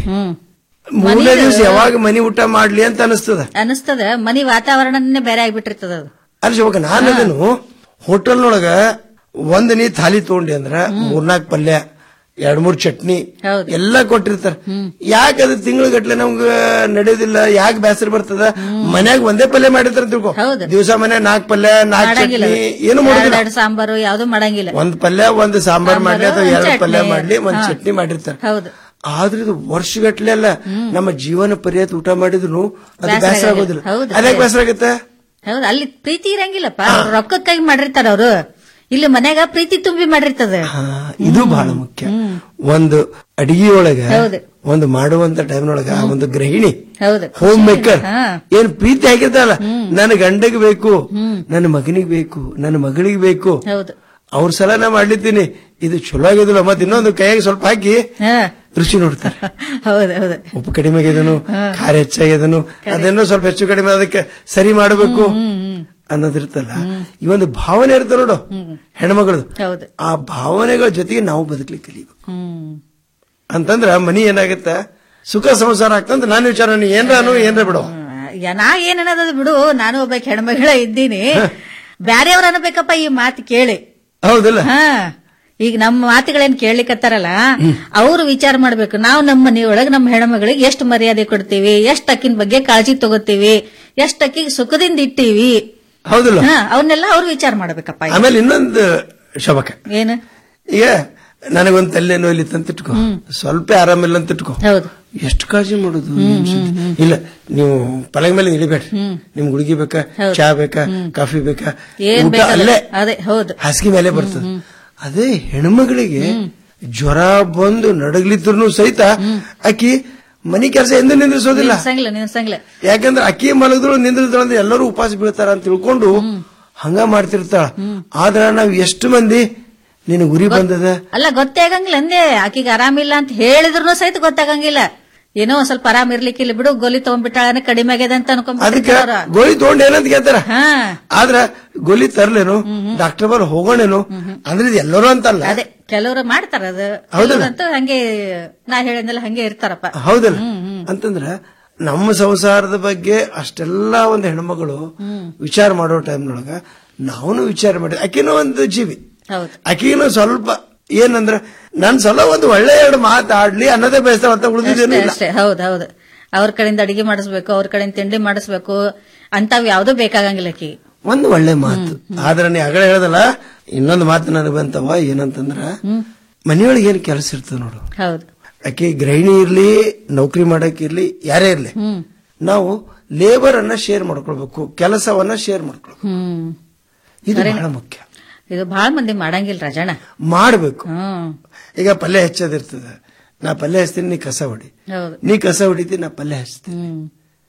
ಮೂರನೇ ಮನೆದು- ದಿವಸ ಯಾವಾಗ ಮನಿ ಊಟ ಮಾಡ್ಲಿ ಅಂತ ಅನಿಸ್ತದ ಅನಸ್ತದ ಮನಿ ವಾತಾವರಣನೇ ಬೇರೆ ಆಗ್ಬಿಟ್ಟಿರ್ತದ ಅದು ಅಲ್ಲಿ ಶಿವಕ ನಾನು ಅದನ್ನು ಹೋಟೆಲ್ನೊಳಗ ಒಂದ್ ನೀ ಥಾಲಿ ತಗೊಂಡಿ ಅಂದ್ರ ಮೂರ್ನಾಲ್ಕು ಪಲ್ಯ ಎರಡ್ ಮೂರ್ ಚಟ್ನಿ ಹೌದು. ಎಲ್ಲಾ ಕೊಟ್ಟಿರ್ತಾರ ಯಾಕೆ ಅದು ತಿಂಗಳ ಗಟ್ಲೆ ನಮ್ಗ ನಡೆಯೋದಿಲ್ಲ ಯಾಕೆ ಬೇಸರ ಬರ್ತದ ಮನ್ಯಾಗ ಒಂದೇ ಪಲ್ಯ ಮಾಡಿರ್ತಾರ ತಿಳ್ಕೊ ದಿವಸ ಮನೆ ನಾಲ್ಕ್ ಪಲ್ಯ ನಾಲ್ಕ್ ಮಾಡಂಗಿಲ್ಲ ಚಟ್ನಿ ಏನು ಮಾಡೋದಿಲ್ಲ ಎರಡ್ ಸಾಂಬಾರು ಯಾವ್ದು ಮಾಡಂಗಿಲ್ಲ ಒಂದ್ ಪಲ್ಯ ಒಂದ್ ಸಾಂಬಾರ್ ಮಾಡ್ಲಿ ಅಥವಾ ಸಾಂಬಾರು, ಎರಡ್ ಚಟ್ನಿ. ಪಲ್ಯ ಮಾಡ್ಲಿ ಒಂದ್ ಹಾ. ಚಟ್ನಿ ಮಾಡಿರ್ತಾರ ಹೌದು ಆದ್ರೆ ಇದು ವರ್ಷಗಟ್ಲೆ ಅಲ್ಲ ನಮ್ಮ ಜೀವನ ಪರ್ಯಾಯ ಊಟ ಮಾಡಿದ್ರು ಅದು ಬೇಸರ ಬೇಸರ ಆಗಲ್ಲ. ಆಗೋದಿಲ್ಲ ಹೌದು. ಅದ್ಯಾಕೆ ಬೇಸರ ಆಗುತ್ತೆ ಹೌದು ಅಲ್ಲಿ ಪ್ರೀತಿ ಇರಂಗಿಲ್ಲಪ್ಪ ಅವ್ರು ರೊಕ್ಕಕ್ಕಾಗಿ ಮಾಡಿರ್ತಾರ ಅವರು ಇಲ್ಲಿ ಮನ್ಯಾಗ ಪ್ರೀತಿ ತುಂಬಿ ಮಾಡಿರ್ತದ ಇದು ಬಹಳ ಮುಖ್ಯ ಒಂದು ಅಡಿಗೆಯೊಳಗ ಹೌದು. ಒಂದು ಮಾಡುವಂತ ಟೈಮ್ನೊಳಗ ಒಂದು ಗೃಹಿಣಿ ಹೌದು ಹೋಮ್ ಮೇಕರ್ ಹಾ. ಏನ್ ಪ್ರೀತಿ ಆಗಿರ್ತಾರಲ್ಲ ನನ್ನ ಗಂಡಗೆ ಬೇಕು ನನ್ನ ಮಗನಿಗೆ ಬೇಕು ನನ್ನ ಮಗಳಿಗೆ ಬೇಕು ಹೌದು ಅವ್ರ ಸಲ ನಾ ಮಾಡ್ಲಿದ್ದೀನಿ ಇದು ಚಲೋ ಆಗಿದಿಲ್ಲ ಮತ್ತೆ ಇನ್ನೊಂದು ಕೈಯಾಗಿ ಸ್ವಲ್ಪ ಹಾಕಿ ಹಾ. ರುಚಿ ನೋಡ್ತಾರೆ ಹೌದು ಹೌದು ಉಪ್ಪು ಕಡಿಮೆ ಆಗಿದನು ಖಾರ ಹೆಚ್ಚಾಗಿದನು ಅದನ್ನು ಸ್ವಲ್ಪ ಹೆಚ್ಚು ಕಡಿಮೆ ಅದಕ್ಕೆ ಸರಿ ಮಾಡಬೇಕು ಅನ್ನೋದಿರ್ತಲ್ಲ ಈ ಒಂದು ಭಾವನೆ ಇರುತ್ತೆ ನೋಡು ಹೆಣ್ಮಗಳು ಹೌದು ಆ ಭಾವನೆಗಳ ಜೊತೆಗೆ ನಾವು ಬದುಕಲಿಕ್ಕೆ ಕಲಿಬೇಕು ಹ್ಮ್ ಅಂತಂದ್ರ ಮನಿ ಏನಾಗತ್ತ ಸುಖ ಸಂಸಾರ ಆಗ್ತಂತ ನಾನು ವಿಚಾರ ನೀ ಏನ್ರಾನು ಏನ್ರ ಬಿಡು ಈಗ ನಾ ಏನ್ ಅನ್ನೋದು ಬಿಡು ನಾನು ಒಬ್ಬ ಹೆಣ್ಮಗಳ ಇದ್ದೀನಿ ಬ್ಯಾರೆಯವ್ರ ಅನ್ಬೇಕಪ್ಪ ಈ ಮಾತು ಕೇಳಿ ಹೌದಿಲ್ಲ ಹಾ ಈಗ ನಮ್ಮ ಮಾತುಗಳೇನ್ ಕೇಳಲಿಕ್ಕತ್ತಾರಲ್ಲ ಅವ್ರು ವಿಚಾರ ಮಾಡ್ಬೇಕು ನಾವು ನಮ್ಮ ಮನೆಯೊಳಗೆ ನಮ್ಮ ಹೆಣ್ಮಗಳಿಗೆ ಎಷ್ಟು ಮರ್ಯಾದೆ ಕೊಡ್ತೀವಿ ಎಷ್ಟ್ ಅಕ್ಕಿನ ಬಗ್ಗೆ ಕಾಳಜಿ ತಗೋತೀವಿ ಎಷ್ಟ್ ಅಕ್ಕಿಗೆ ಸುಖದಿಂದ ಇಟ್ಟೀವಿ ಹೌದಿಲ್ಲ ಹಾ ಅವನ್ನೆಲ್ಲ ಅವ್ರು ವಿಚಾರ ಮಾಡ್ಬೇಕಪ್ಪ ಈಗ. ಆಮೇಲೆ ಇನ್ನೊಂದು ಶಬಕ ಏನು ಈಗ ನನಗೊಂದು ತಲೆ ನೋಯ್ಲಿ ಅಂತ ಇಟ್ಕೋ ಸ್ವಲ್ಪ ಆರಾಮಿಲ್ಲ ಅಂತ ಇಟ್ಕೋ ಹೌದು ಎಷ್ಟು ಕಾಳಜಿ ಮಾಡುದು ನಿಮ್ ಸುದ್ದಿ? ಇಲ್ಲ ನೀವು ಪಲಂಗ ಮೇಲೆ ಇಳಿಬೇಡ್ರಿ ನಿಮ್ಗೆ ಹುಡುಗಿ ಬೇಕಾ ಚಾ ಬೇಕಾ ಕಾಫಿ ಬೇಕಾ ಏನ್ ಊಟ ಬೇಕಲ್ಲ ಅಲ್ಲೇ ಅದೇ ಹೌದು ಹಾಸಿಗೆ ಮೇಲೆ ಬರ್ತದೆ ಅದೇ ಹೆಣ್ಮಗಳಿಗೆ ಜ್ವರ ಬಂದು ನಡಗ್ಲಿದ್ರು ಸಹಿತ ಆಕಿ ಮನಿ ಕೆಲಸ ಎಂದು ನಿಂದ್ರಿಸೋದಿಲ್ಲ ನಿಲ್ಸಂಗಿಲ್ಲ ನಿಲ್ಸಂಗಿಲ್ಲ ಯಾಕಂದ್ರೆ ಅಕ್ಕಿ ಮಲಗದ್ರು ನಿಂದ್ರಿದ್ರು ಅಂದ್ರೆ ಎಲ್ಲರೂ ಉಪವಾಸ ಬೀಳ್ತಾರ ಅಂತ ತಿಳ್ಕೊಂಡು ಹಂಗ ಮಾಡ್ತಿರ್ತಾಳ ಆದ್ರ ನಾವ್ ಎಷ್ಟು ಮಂದಿ ನಿನ್ ಗುರಿ ಬಂದದ ಅಲ್ಲ ಗೊತ್ತೇ ಆಗಂಗಿಲ್ಲ ಅಂದೆ ಆಕಿಗೆ ಆರಾಮಿಲ್ಲ ಅಂತ ಹೇಳಿದ್ರು ಸಹಿತ ಗೊತ್ತಾಗಂಗಿಲ್ಲ ಏನೋ ಒಂದ್ ಸ್ವಲ್ಪ ಆರಾಮ್ ಇರ್ಲಿಕ್ಕಿಲ್ಲ ಬಿಡು ಗೋಲಿ ತಗೊಂಡ್ಬಿಟ್ಟಾಳ ಕಡಿಮೆ ಆಗ್ಯದ ಅಂತ ಅದಕ್ಕೆ ಅನ್ಕೊಂಡ್ಬಿಟ್ಟಿರ್ತಾರ ಗೋಲಿ ತಗೊಂಡ್ ಏನಂತ ಕೇಳ್ತಾರ ಹಾ ಆದ್ರ ಗೋಲಿ ತರ್ಲೇನು ಡಾಕ್ಟರ್ ಬರ್ ಹೋಗೋಣೇನು ಅಂದ್ರೆ ಇದು ಎಲ್ಲರೂ ಅಂತಲ್ಲ ಅದೇ ಕೆಲವರು ಮಾಡ್ತಾರ ಅದು ಹೌದಲ್ಲ? ಕೆಲವ್ರಂತೂ ಹಂಗೆ ನಾ ಹೇಳಿದ್ನಲ್ಲ ಹಂಗೆ ಇರ್ತಾರಪ್ಪ ಹೌದಲ್ಲ ಅಂತಂದ್ರ ನಮ್ಮ ಸಂಸಾರದ ಬಗ್ಗೆ ಅಷ್ಟೆಲ್ಲ ಒಂದು ಹೆಣ್ಮಗಳು ವಿಚಾರ ಮಾಡೋ ಟೈಮ್ನೊಳಗ ನಾವು ವಿಚಾರ ಮಾಡಿ ಆಕಿನೂ ಒಂದು ಜೀವಿ ಹೌದು ಆಕಿನೂ ಸ್ವಲ್ಪ ಏನಂದ್ರ ನನ್ ಸಲ ಒಂದು ಒಳ್ಳೆ ಎರಡು ಮಾತಾಡ್ಲಿ ಅನ್ನೋದೇ ಬಯಸ್ತಾವ ಅಂತ ಉಳಿದಿದ್ದೇನು ಅಷ್ಟೇ ಇಲ್ಲ ಅಷ್ಟೇ ಹೌದ್ ಹೌದು ಅವ್ರ ಕಡೆಯಿಂದ ಅಡಿಗೆ ಮಾಡಿಸ್ಬೇಕು ಅವ್ರ ಕಡೆಯಿಂದ ತಿಂಡಿ ಮಾಡಿಸ್ಬೇಕು ಅಂತಾವ್ ಯಾವ್ದು ಬೇಕಾಗಂಗಿಲ್ಲ ಆಕಿ ಒಂದು ಒಳ್ಳೆ ಮಾತು ಆದ್ರೆ ನೀ ಅಗಳ ಹೇಳ್ದಲ್ಲ ಇನ್ನೊಂದು ಮಾತು ನನಗೆ ಬಂತವ ಏನಂತಂದ್ರ ಮನೆಯೊಳಗೆ ಏನ್ ಕೆಲಸ ಇರ್ತದೆ ನೋಡು ಹೌದು ಆಕೆ ಗೃಹಿಣಿ ಇರ್ಲಿ ನೌಕರಿ ಮಾಡಕ್ ಇರ್ಲಿ ಯಾರೇ ಇರ್ಲಿ ಹ್ಮ್ ನಾವು ಲೇಬರ್ ಅನ್ನ ಶೇರ್ ಮಾಡ್ಕೊಳ್ಬೇಕು ಕೆಲಸವನ್ನ ಶೇರ್ ಮಾಡ್ಕೊಳ್ಬೇಕು ಹ್ಮ್ ಇದು ಸರಿನೇ. ಬಹಳ ಮುಖ್ಯ ಇದು ಬಹಳ ಮಂದಿ ಮಾಡಂಗಿಲ್ಲ ರಾಜಣ್ಣ ಮಾಡ್ಬೇಕು ಹ್ಮ್ ಈಗ ಪಲ್ಯ ಹೆಚ್ಚೋದಿರ್ತದ ನಾ ಪಲ್ಯ ಹಚ್ತೀನಿ ನೀ ಕಸ ಹೊಡಿ ಹೌದು ನೀ ಕಸ ಹೊಡಿತಿ ನಾ ಪಲ್ಯ ಹಚ್ತೀನಿ ಹ್ಮ್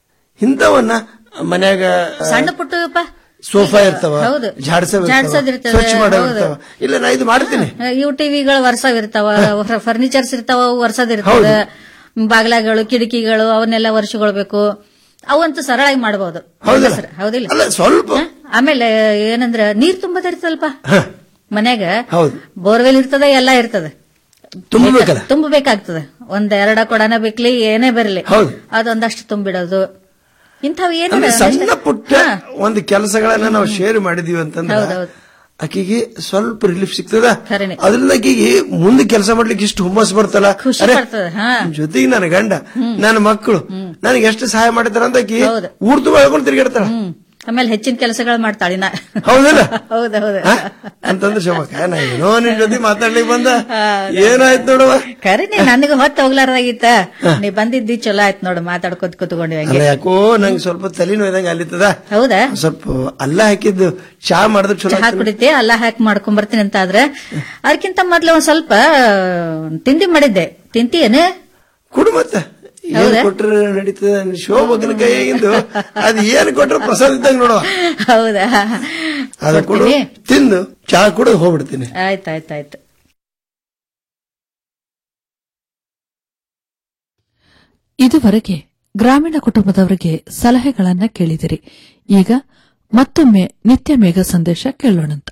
ಇಂಥವನ್ನ ಮನ್ಯಾಗ ಸಣ್ಣ ಪುಟ್ಟಪ್ಪ ಸೋಫಾ ಇರ್ತಾವ ಹೌದು ಜಾಡ್ಸವ್ ಇರ್ತಾವ, ಜಾಡ್ಸೋದಿರ್ತದೆ, ಸ್ವಚ್ಛ ಮಾಡೋ ಹೌದು. ಇರ್ತಾವ ಇಲ್ಲ ನಾ ಇದು ಮಾಡ್ತೀನಿ ಇವು ಟಿವಿಗಳು ವರ್ಷವ್ ಇರ್ತಾವ ಫರ್ನಿಚರ್ಸ್ ಇರ್ತಾವ ಅವು ವರ್ಷದಿರ್ತದ ಬಾಗ್ಲಾಗಳು ಕಿಟಕಿಗಳು ಅವನ್ನೆಲ್ಲ ವರ್ಷಗೊಳ್ಬೇಕು ಅವಂತೂ ಸರಳಾಗಿ ಮಾಡಬಹುದು ಹೌದಲ್ಲ? ಹೌದಿಲ್ಲ ಅಲ್ಲ ಸ್ವಲ್ಪ ಹ? ಆಮೇಲೆ ಏನಂದ್ರ ನೀರ್ ತುಂಬದಿರ್ತಲ್ಪ ಮನ್ಯಾಗ ಹೌದು ಬೋರ್ವೆಲ್ ಇರ್ತದ ಎಲ್ಲಾ ಇರ್ತದ ತುಂಬಬೇಕಲ್ಲ ತುಂಬಬೇಕಾಗ್ತದ ಒಂದ್ ಎರಡ ಕೊಡನ ಬೇಕ್ಲಿ ಏನೇ ಬರಲಿ ಹೌದು. ಅದೊಂದಷ್ಟು ತುಂಬಿಡೋದು ಇಂಥವ್ ಏನ ಅಂದ್ರೆ ಸಣ್ಣ ಪುಟ್ಟ ಒಂದು ಕೆಲಸಗಳನ್ನ ನಾವು ಶೇರ್ ಮಾಡಿದೀವಿ ಅಂತಂದ್ರೆ ಹೌದೌದು. ಆಕಿಗೆ ಸ್ವಲ್ಪ ರಿಲೀಫ್ ಸಿಗ್ತದ ಖರೇನೆ. ಅದರಿಂದ ಆಕಿಗೆ ಮುಂದೆ ಕೆಲಸ ಮಾಡ್ಲಿಕ್ಕೆ ಇಷ್ಟು ಹುಮ್ಮಸ್ ಬರ್ತಲ್ಲ ಖುಷಿ ಅರೆ, ಪಡ್ತದ ಹಾ ಜೊತೆಗೆ ನನ್ನ ಗಂಡ ನನ್ನ ಮಕ್ಕಳು ನನಗೆ ಎಷ್ಟು ಸಹಾಯ ಮಾಡಿದಾರ ಅಂತ ಆಕಿ ಊರ್ ತುಂಬ ಹೇಳ್ಕೊಂಡು ತಿರುಗಾಡ್ತಾಳ ಹ್ಮ್ ಆಮೇಲೆ ಹೆಚ್ಚಿನ ಕೆಲಸಗಳು ಮಾಡ್ತಾಳಿನ ಹೌದಲ್ಲ ಹೌದೌದು ಅಂತಂದ್ರೆ ಶೋಭಕ್ಕ ನಾ ಏನೋ ನಿನ್ ಜೊತೆ ಮಾತಾಡ್ಲಿಕ್ಕೆ ಬಂದ ಏನಾಯ್ತು ನೋಡುವ ಕರೀನಿ ನನಗೆ ಹೊತ್ತು ಹೋಗ್ಲಾರ್ದಾಗಿತ್ತ ನೀ ಬಂದಿದ್ದಿ ಚಲೋ ಆಯ್ತು ನೋಡು ಮಾತಾಡ್ಕೊತ ಕೂತ್ಕೊಂಡಿವಿ ಅಲ್ಲ ಹಂಗೆ ಯಾಕೋ ನಂಗೆ ಸ್ವಲ್ಪ ತಲೆ ನೋಯ್ದಂಗ ಅಲ್ಲಿತ್ತದ ಹೌದಾ ಸ್ವಲ್ಪ ಅಲ್ಲ ಹಾಕಿದ್ದು ಚಾ ಮಾಡಿದ್ರೆ ಚಲೋ ಚಹಾ ಕುಡಿತೆ ಅಲ್ಲ ಹಾಕಿ ಮಾಡ್ಕೊಂಡ್ ಬರ್ತೀನಿ ಅಂತ ಆದ್ರೆ ಅದಕ್ಕಿಂತ ಮೊದ್ಲು ಒಂದ್ ಸ್ವಲ್ಪ ತಿಂಡಿ ಮಾಡಿದ್ದೆ ತಿಂತೀಯೇನು ಕುಡು ಮತ್ತೆ ಏನ್ ಹೌದಾ? ಕೊಟ್ರೆ ನಡೀತದೆ ಶೋಭಕನ ಕೈಯಾಗಿಂದು ಅದ್ ಏನ್ ಕೊಟ್ರೆ ಪ್ರಸಾದ ಇದ್ದಂಗ ನೋಡುವ ಹೌದಾ ಅದ ಕೊಡು ಕೊಡ್ತೀನಿ? ತಿಂದು ಚಹಾ ಕುಡಿದು ಹೋಗ್ಬಿಡ್ತೀನಿ ಆಯ್ತಾಯ್ತಾಯ್ತು ಇದುವರೆಗೆ ಗ್ರಾಮೀಣ ಕುಟುಂಬದವರಿಗೆ ಸಲಹೆಗಳನ್ನ ಕೇಳಿದಿರಿ ಈಗ ಮತ್ತೊಮ್ಮೆ ನಿತ್ಯ ಮೇಘ ಸಂದೇಶ ಕೇಳೋಣಂತ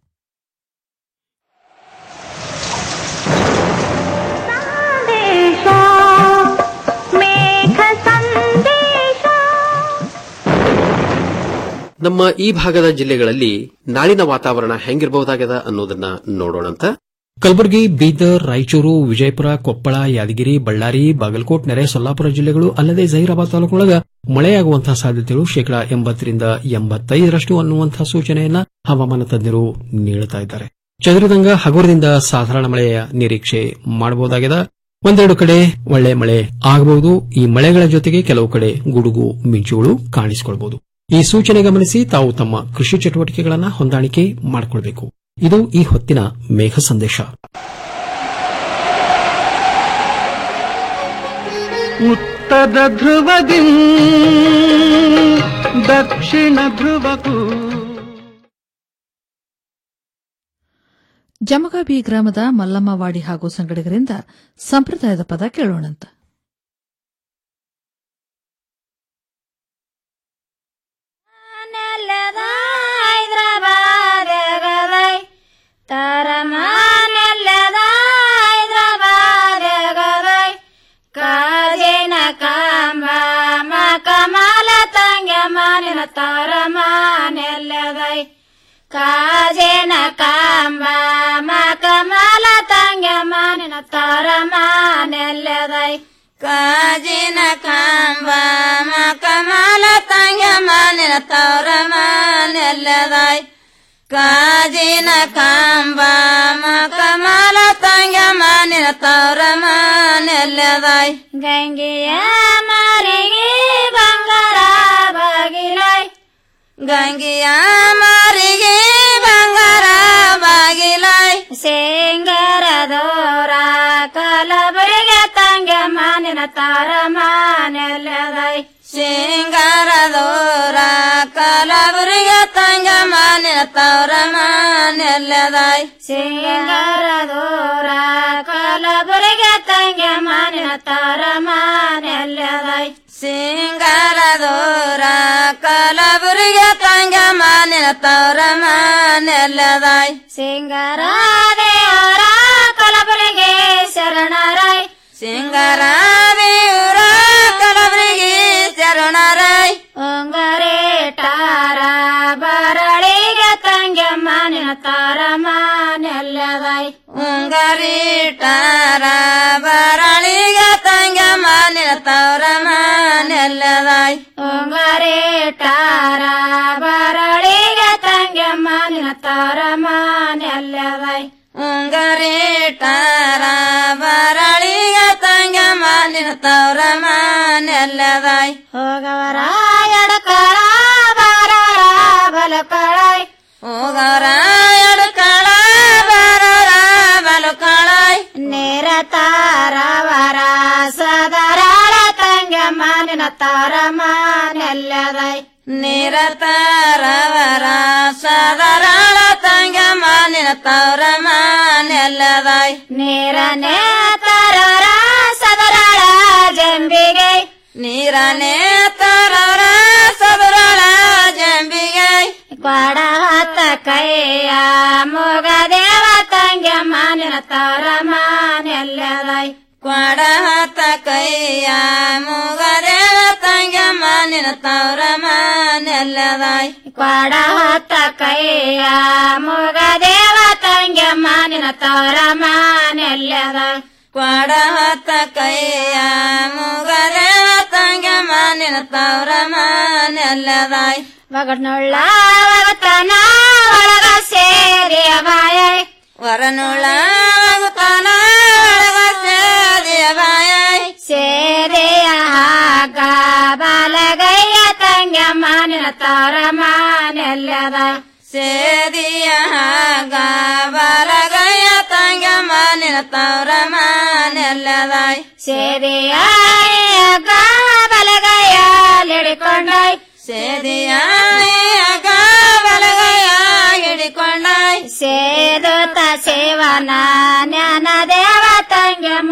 ನಮ್ಮ ಈ ಭಾಗದ ಜಿಲ್ಲೆಗಳಲ್ಲಿ ನಾಳಿನ ವಾತಾವರಣ ಹೆಂಗಿರಬಹುದಾಗದ ಅನ್ನೋದನ್ನ ನೋಡೋಣಂತ ಕಲಬುರಗಿ ಬೀದರ್ ರಾಯಚೂರು ವಿಜಯಪುರ ಕೊಪ್ಪಳ ಯಾದಗಿರಿ ಬಳ್ಳಾರಿ ಬಾಗಲಕೋಟ್ ನೆರೆ ಸೊಲ್ಲಾಪುರ ಜಿಲ್ಲೆಗಳು ಅಲ್ಲದೆ ಜಹೀರಾಬಾದ್ ತಾಲೂಕೊಳಗ ಮಳೆಯಾಗುವಂತಹ ಸಾಧ್ಯತೆಗಳು ಶೇಕಡಾ ಎಂಬತ್ತರಿಂದ ಎಂಬತ್ತೈದರಷ್ಟು ಅನ್ನುವಂತಹ ಸೂಚನೆಯನ್ನ ಹವಾಮಾನ ತಜ್ಞರು ನೀಡುತ್ತಾ ಇದ್ದಾರೆ ಚದುರದಂಗ ಹಗುರದಿಂದ ಸಾಧಾರಣ ಮಳೆಯ ನಿರೀಕ್ಷೆ ಮಾಡಬಹುದಾಗಿದೆ ಒಂದೆರಡು ಕಡೆ ಒಳ್ಳೆ ಮಳೆ ಆಗಬಹುದು ಈ ಮಳೆಗಳ ಜೊತೆಗೆ ಕೆಲವು ಕಡೆ ಗುಡುಗು ಮಿಂಚುಗಳು ಕಾಣಿಸಿಕೊಳ್ಳಬಹುದು ಈ ಸೂಚನೆ ಗಮನಿಸಿ ತಾವು ತಮ್ಮ ಕೃಷಿ ಚಟುವಟಿಕೆಗಳನ್ನು ಹೊಂದಾಣಿಕೆ ಮಾಡಿಕೊಳ್ಬೇಕು ಇದು ಈ ಹೊತ್ತಿನ ಮೇಘ ಸಂದೇಶ ಉತ್ತರ ಧ್ರುವದಿ ದಕ್ಷಿಣ ಧ್ರುವಕ್ಕೂ ಜಮಗಾಬಿ ಗ್ರಾಮದ ಮಲ್ಲಮ್ಮವಾಡಿ ಹಾಗೂ ಸಂಗಡಿಗರಿಂದ ಸಂಪ್ರದಾಯದ ಪದ ಕೇಳೋಣಂತ ಹೈದರಾಬಾದಗದೈ ತರಮಾನೆಲ್ಲದ ಹೈದರಾಬಾದಗದೈ ಕಾಜಿನ ಕಾಂಬ ಕಮಲ ತಂಗ ಮಾನಿನ ತರಮಾನೆಲ್ಲದೈ ಕಾಜಿನ ಕಾಂಬ ಕಮಲ ತಂಗ ಮಾನಿನ ತರಮಾನೆಲ್ಲದೈ ಕಾಜಿನ ಕಾಂಬ ಕಮಲ ತಂಗ ಮಾನಿನ ತರಮಾನೆಲ್ಲದೈ ಕಾಜಿನ ಕಾಂಬ ಕಮಲ ತಂಗ ಮಾನಿನ ತರಮಾನೆಲ್ಲದೈ ಗಂಗೆಯ ಮಾರಿಗೆ ಬಂಗಾರ ಬಾಗಿಲೈ ಗಂಗೆಯ ಮಾರಿಗೆ ಬಂಗಾರ ಬಾಗಿಲೈ ಸೇಂಗರದೋರ ಕಲಬರಿಗೆ ತಂಗ ಮಾನಿನ ತಾರ ಮಾನೆಲ್ಲದೈ ಸೇಂಗಾರದೋರ ಕಲಬರಿಗೆ ತಂಗ ಮಾನಿನ ತವರ ಮಾನೆಲ್ಲದೈ ಸೇಂಗಾರದೋರ ಕಲಬರಿಗೆ ತಂಗ ಮಾನಿನ ತಾರ ಮಾನೆಲ್ಲದೈ ಸಿಂಗಾರದೋರ ಕಲಬುರಿಗೆ ತಂಗ ಮಾನಿನ ತವರ ಮಾನೆಲ್ಲದೈ ಸಿಂಗಾರದೇವರ ಕಲಬುರಿಗೆ ಶರಣರೈ ಸಿಂಗಾರದೇವರ ಕಲಬುರಿಗೆ ಶರಣರೈ ಉಂಗರೇಟಾರ ಬರಳಿಗೆ ತಂಗ ಮಾನಿನ ತಾರ ಮಾನೆಲ್ಲದೈ ಉಂಗರೀಟಾರ ಬರಳಿಗೆ ತಂಗ ಮಾನಿನ ತವರ ಮಾನೆಲ್ಲದೈ ಉಂಗರೇಟಾರ ಬರಳಿಗೆ ತಂಗ ಮಾನಿನ ತಾರ ಮಾನೆಲ್ಲದೈ ಉಂಗರೇಟಾರ ಬರಳಿಗೆ ತಂಗ ಮಾನಿನ ತವರ ಮಾನೆಲ್ಲದೈ ಹೋಗವರ ಎಡಕಳ ಬಾರರ ಬಲಕಳೈ ಹೋಗವರ ಎಡಕಳ ಬಾರರ ಬಲಕಳೈ ನೇರ ತಾರವರ ಸದರಾಳ ತಂಗ ಮಾನಿನ ತಾರ ಮಾನೆಲ್ಲದೈ ನೇರ ತಾರವರ ಸದರಾಳ ತಂಗ ಮಾನಿನ ತವರ ಮಾನೆಲ್ಲದೈ ನೇರ ನೇತರರ ಸದರಾಳ ಜಂಬಿಗೆ ನೀರ ನೇತರರ ಸದರಾಳ ಜಂಬಿಗೆ ಕ್ವಾಡ ಹತ್ತ ಕೈಯ ಮೊಗ ದೇವ ತಂಗ ಮಾನಿನ ತಾರ ಮಾನೆಲ್ಲದೈ ಕ್ವಾಡ ಹತ್ತ ಕೈಯ ಮೊಗ ದೇವ ತಂಗ ಮಾನಿನ ತವರ ಮಾನೆಲ್ಲದೈ ಕ್ವಾಡ ಹತ್ತ ಕೈಯ ಮೊಗ ದೇವ ತಂಗ ಮಾನಿನ ತವರ ಮಾನೆಲ್ಲದೈ ಕ್ವಾಡ ಹತ್ತ ಕೈಯ ಮೊಗ ದೇವ ತಂಗ ಮಾನಿನ ತವರ ಮಾನೆಲ್ಲದೈ ವಗಡ್ನೊಳ್ಳ ವಗತನ ಒಳಗ ಸೇರಿಯ ಬಾಯೈ ವರನುಳ್ಳ ವಗತನ ಒಳಗ ಸೇರಿಯ ಬಾಯೈ ಸೇರಿಯ ಹಾಗ ಬಾಲಗಯ್ಯ ತಂಗ ಮಾನಿನ ತಾರ ಮಾನೆಲ್ಲದ ಸೇದಿಯ ಹಾಗ ಬಾಲಗಯ್ಯ ತಂಗ ಮಾನಿನ ತವರ ಮಾನೆಲ್ಲದಾಯ್ ಸೇದಿಯ ಬಲಗಯ ಹಿಡಿಕೊಂಡಾಯ್ ಸೇದಿಯ ಬಲಗಯ ಹಿಡಿಕೊಂಡಾಯ್ ಸೇದುತ್ತ ಸೇವನ ಜ್ಞಾನ ದೇವ ತಂಗಮ್ಮ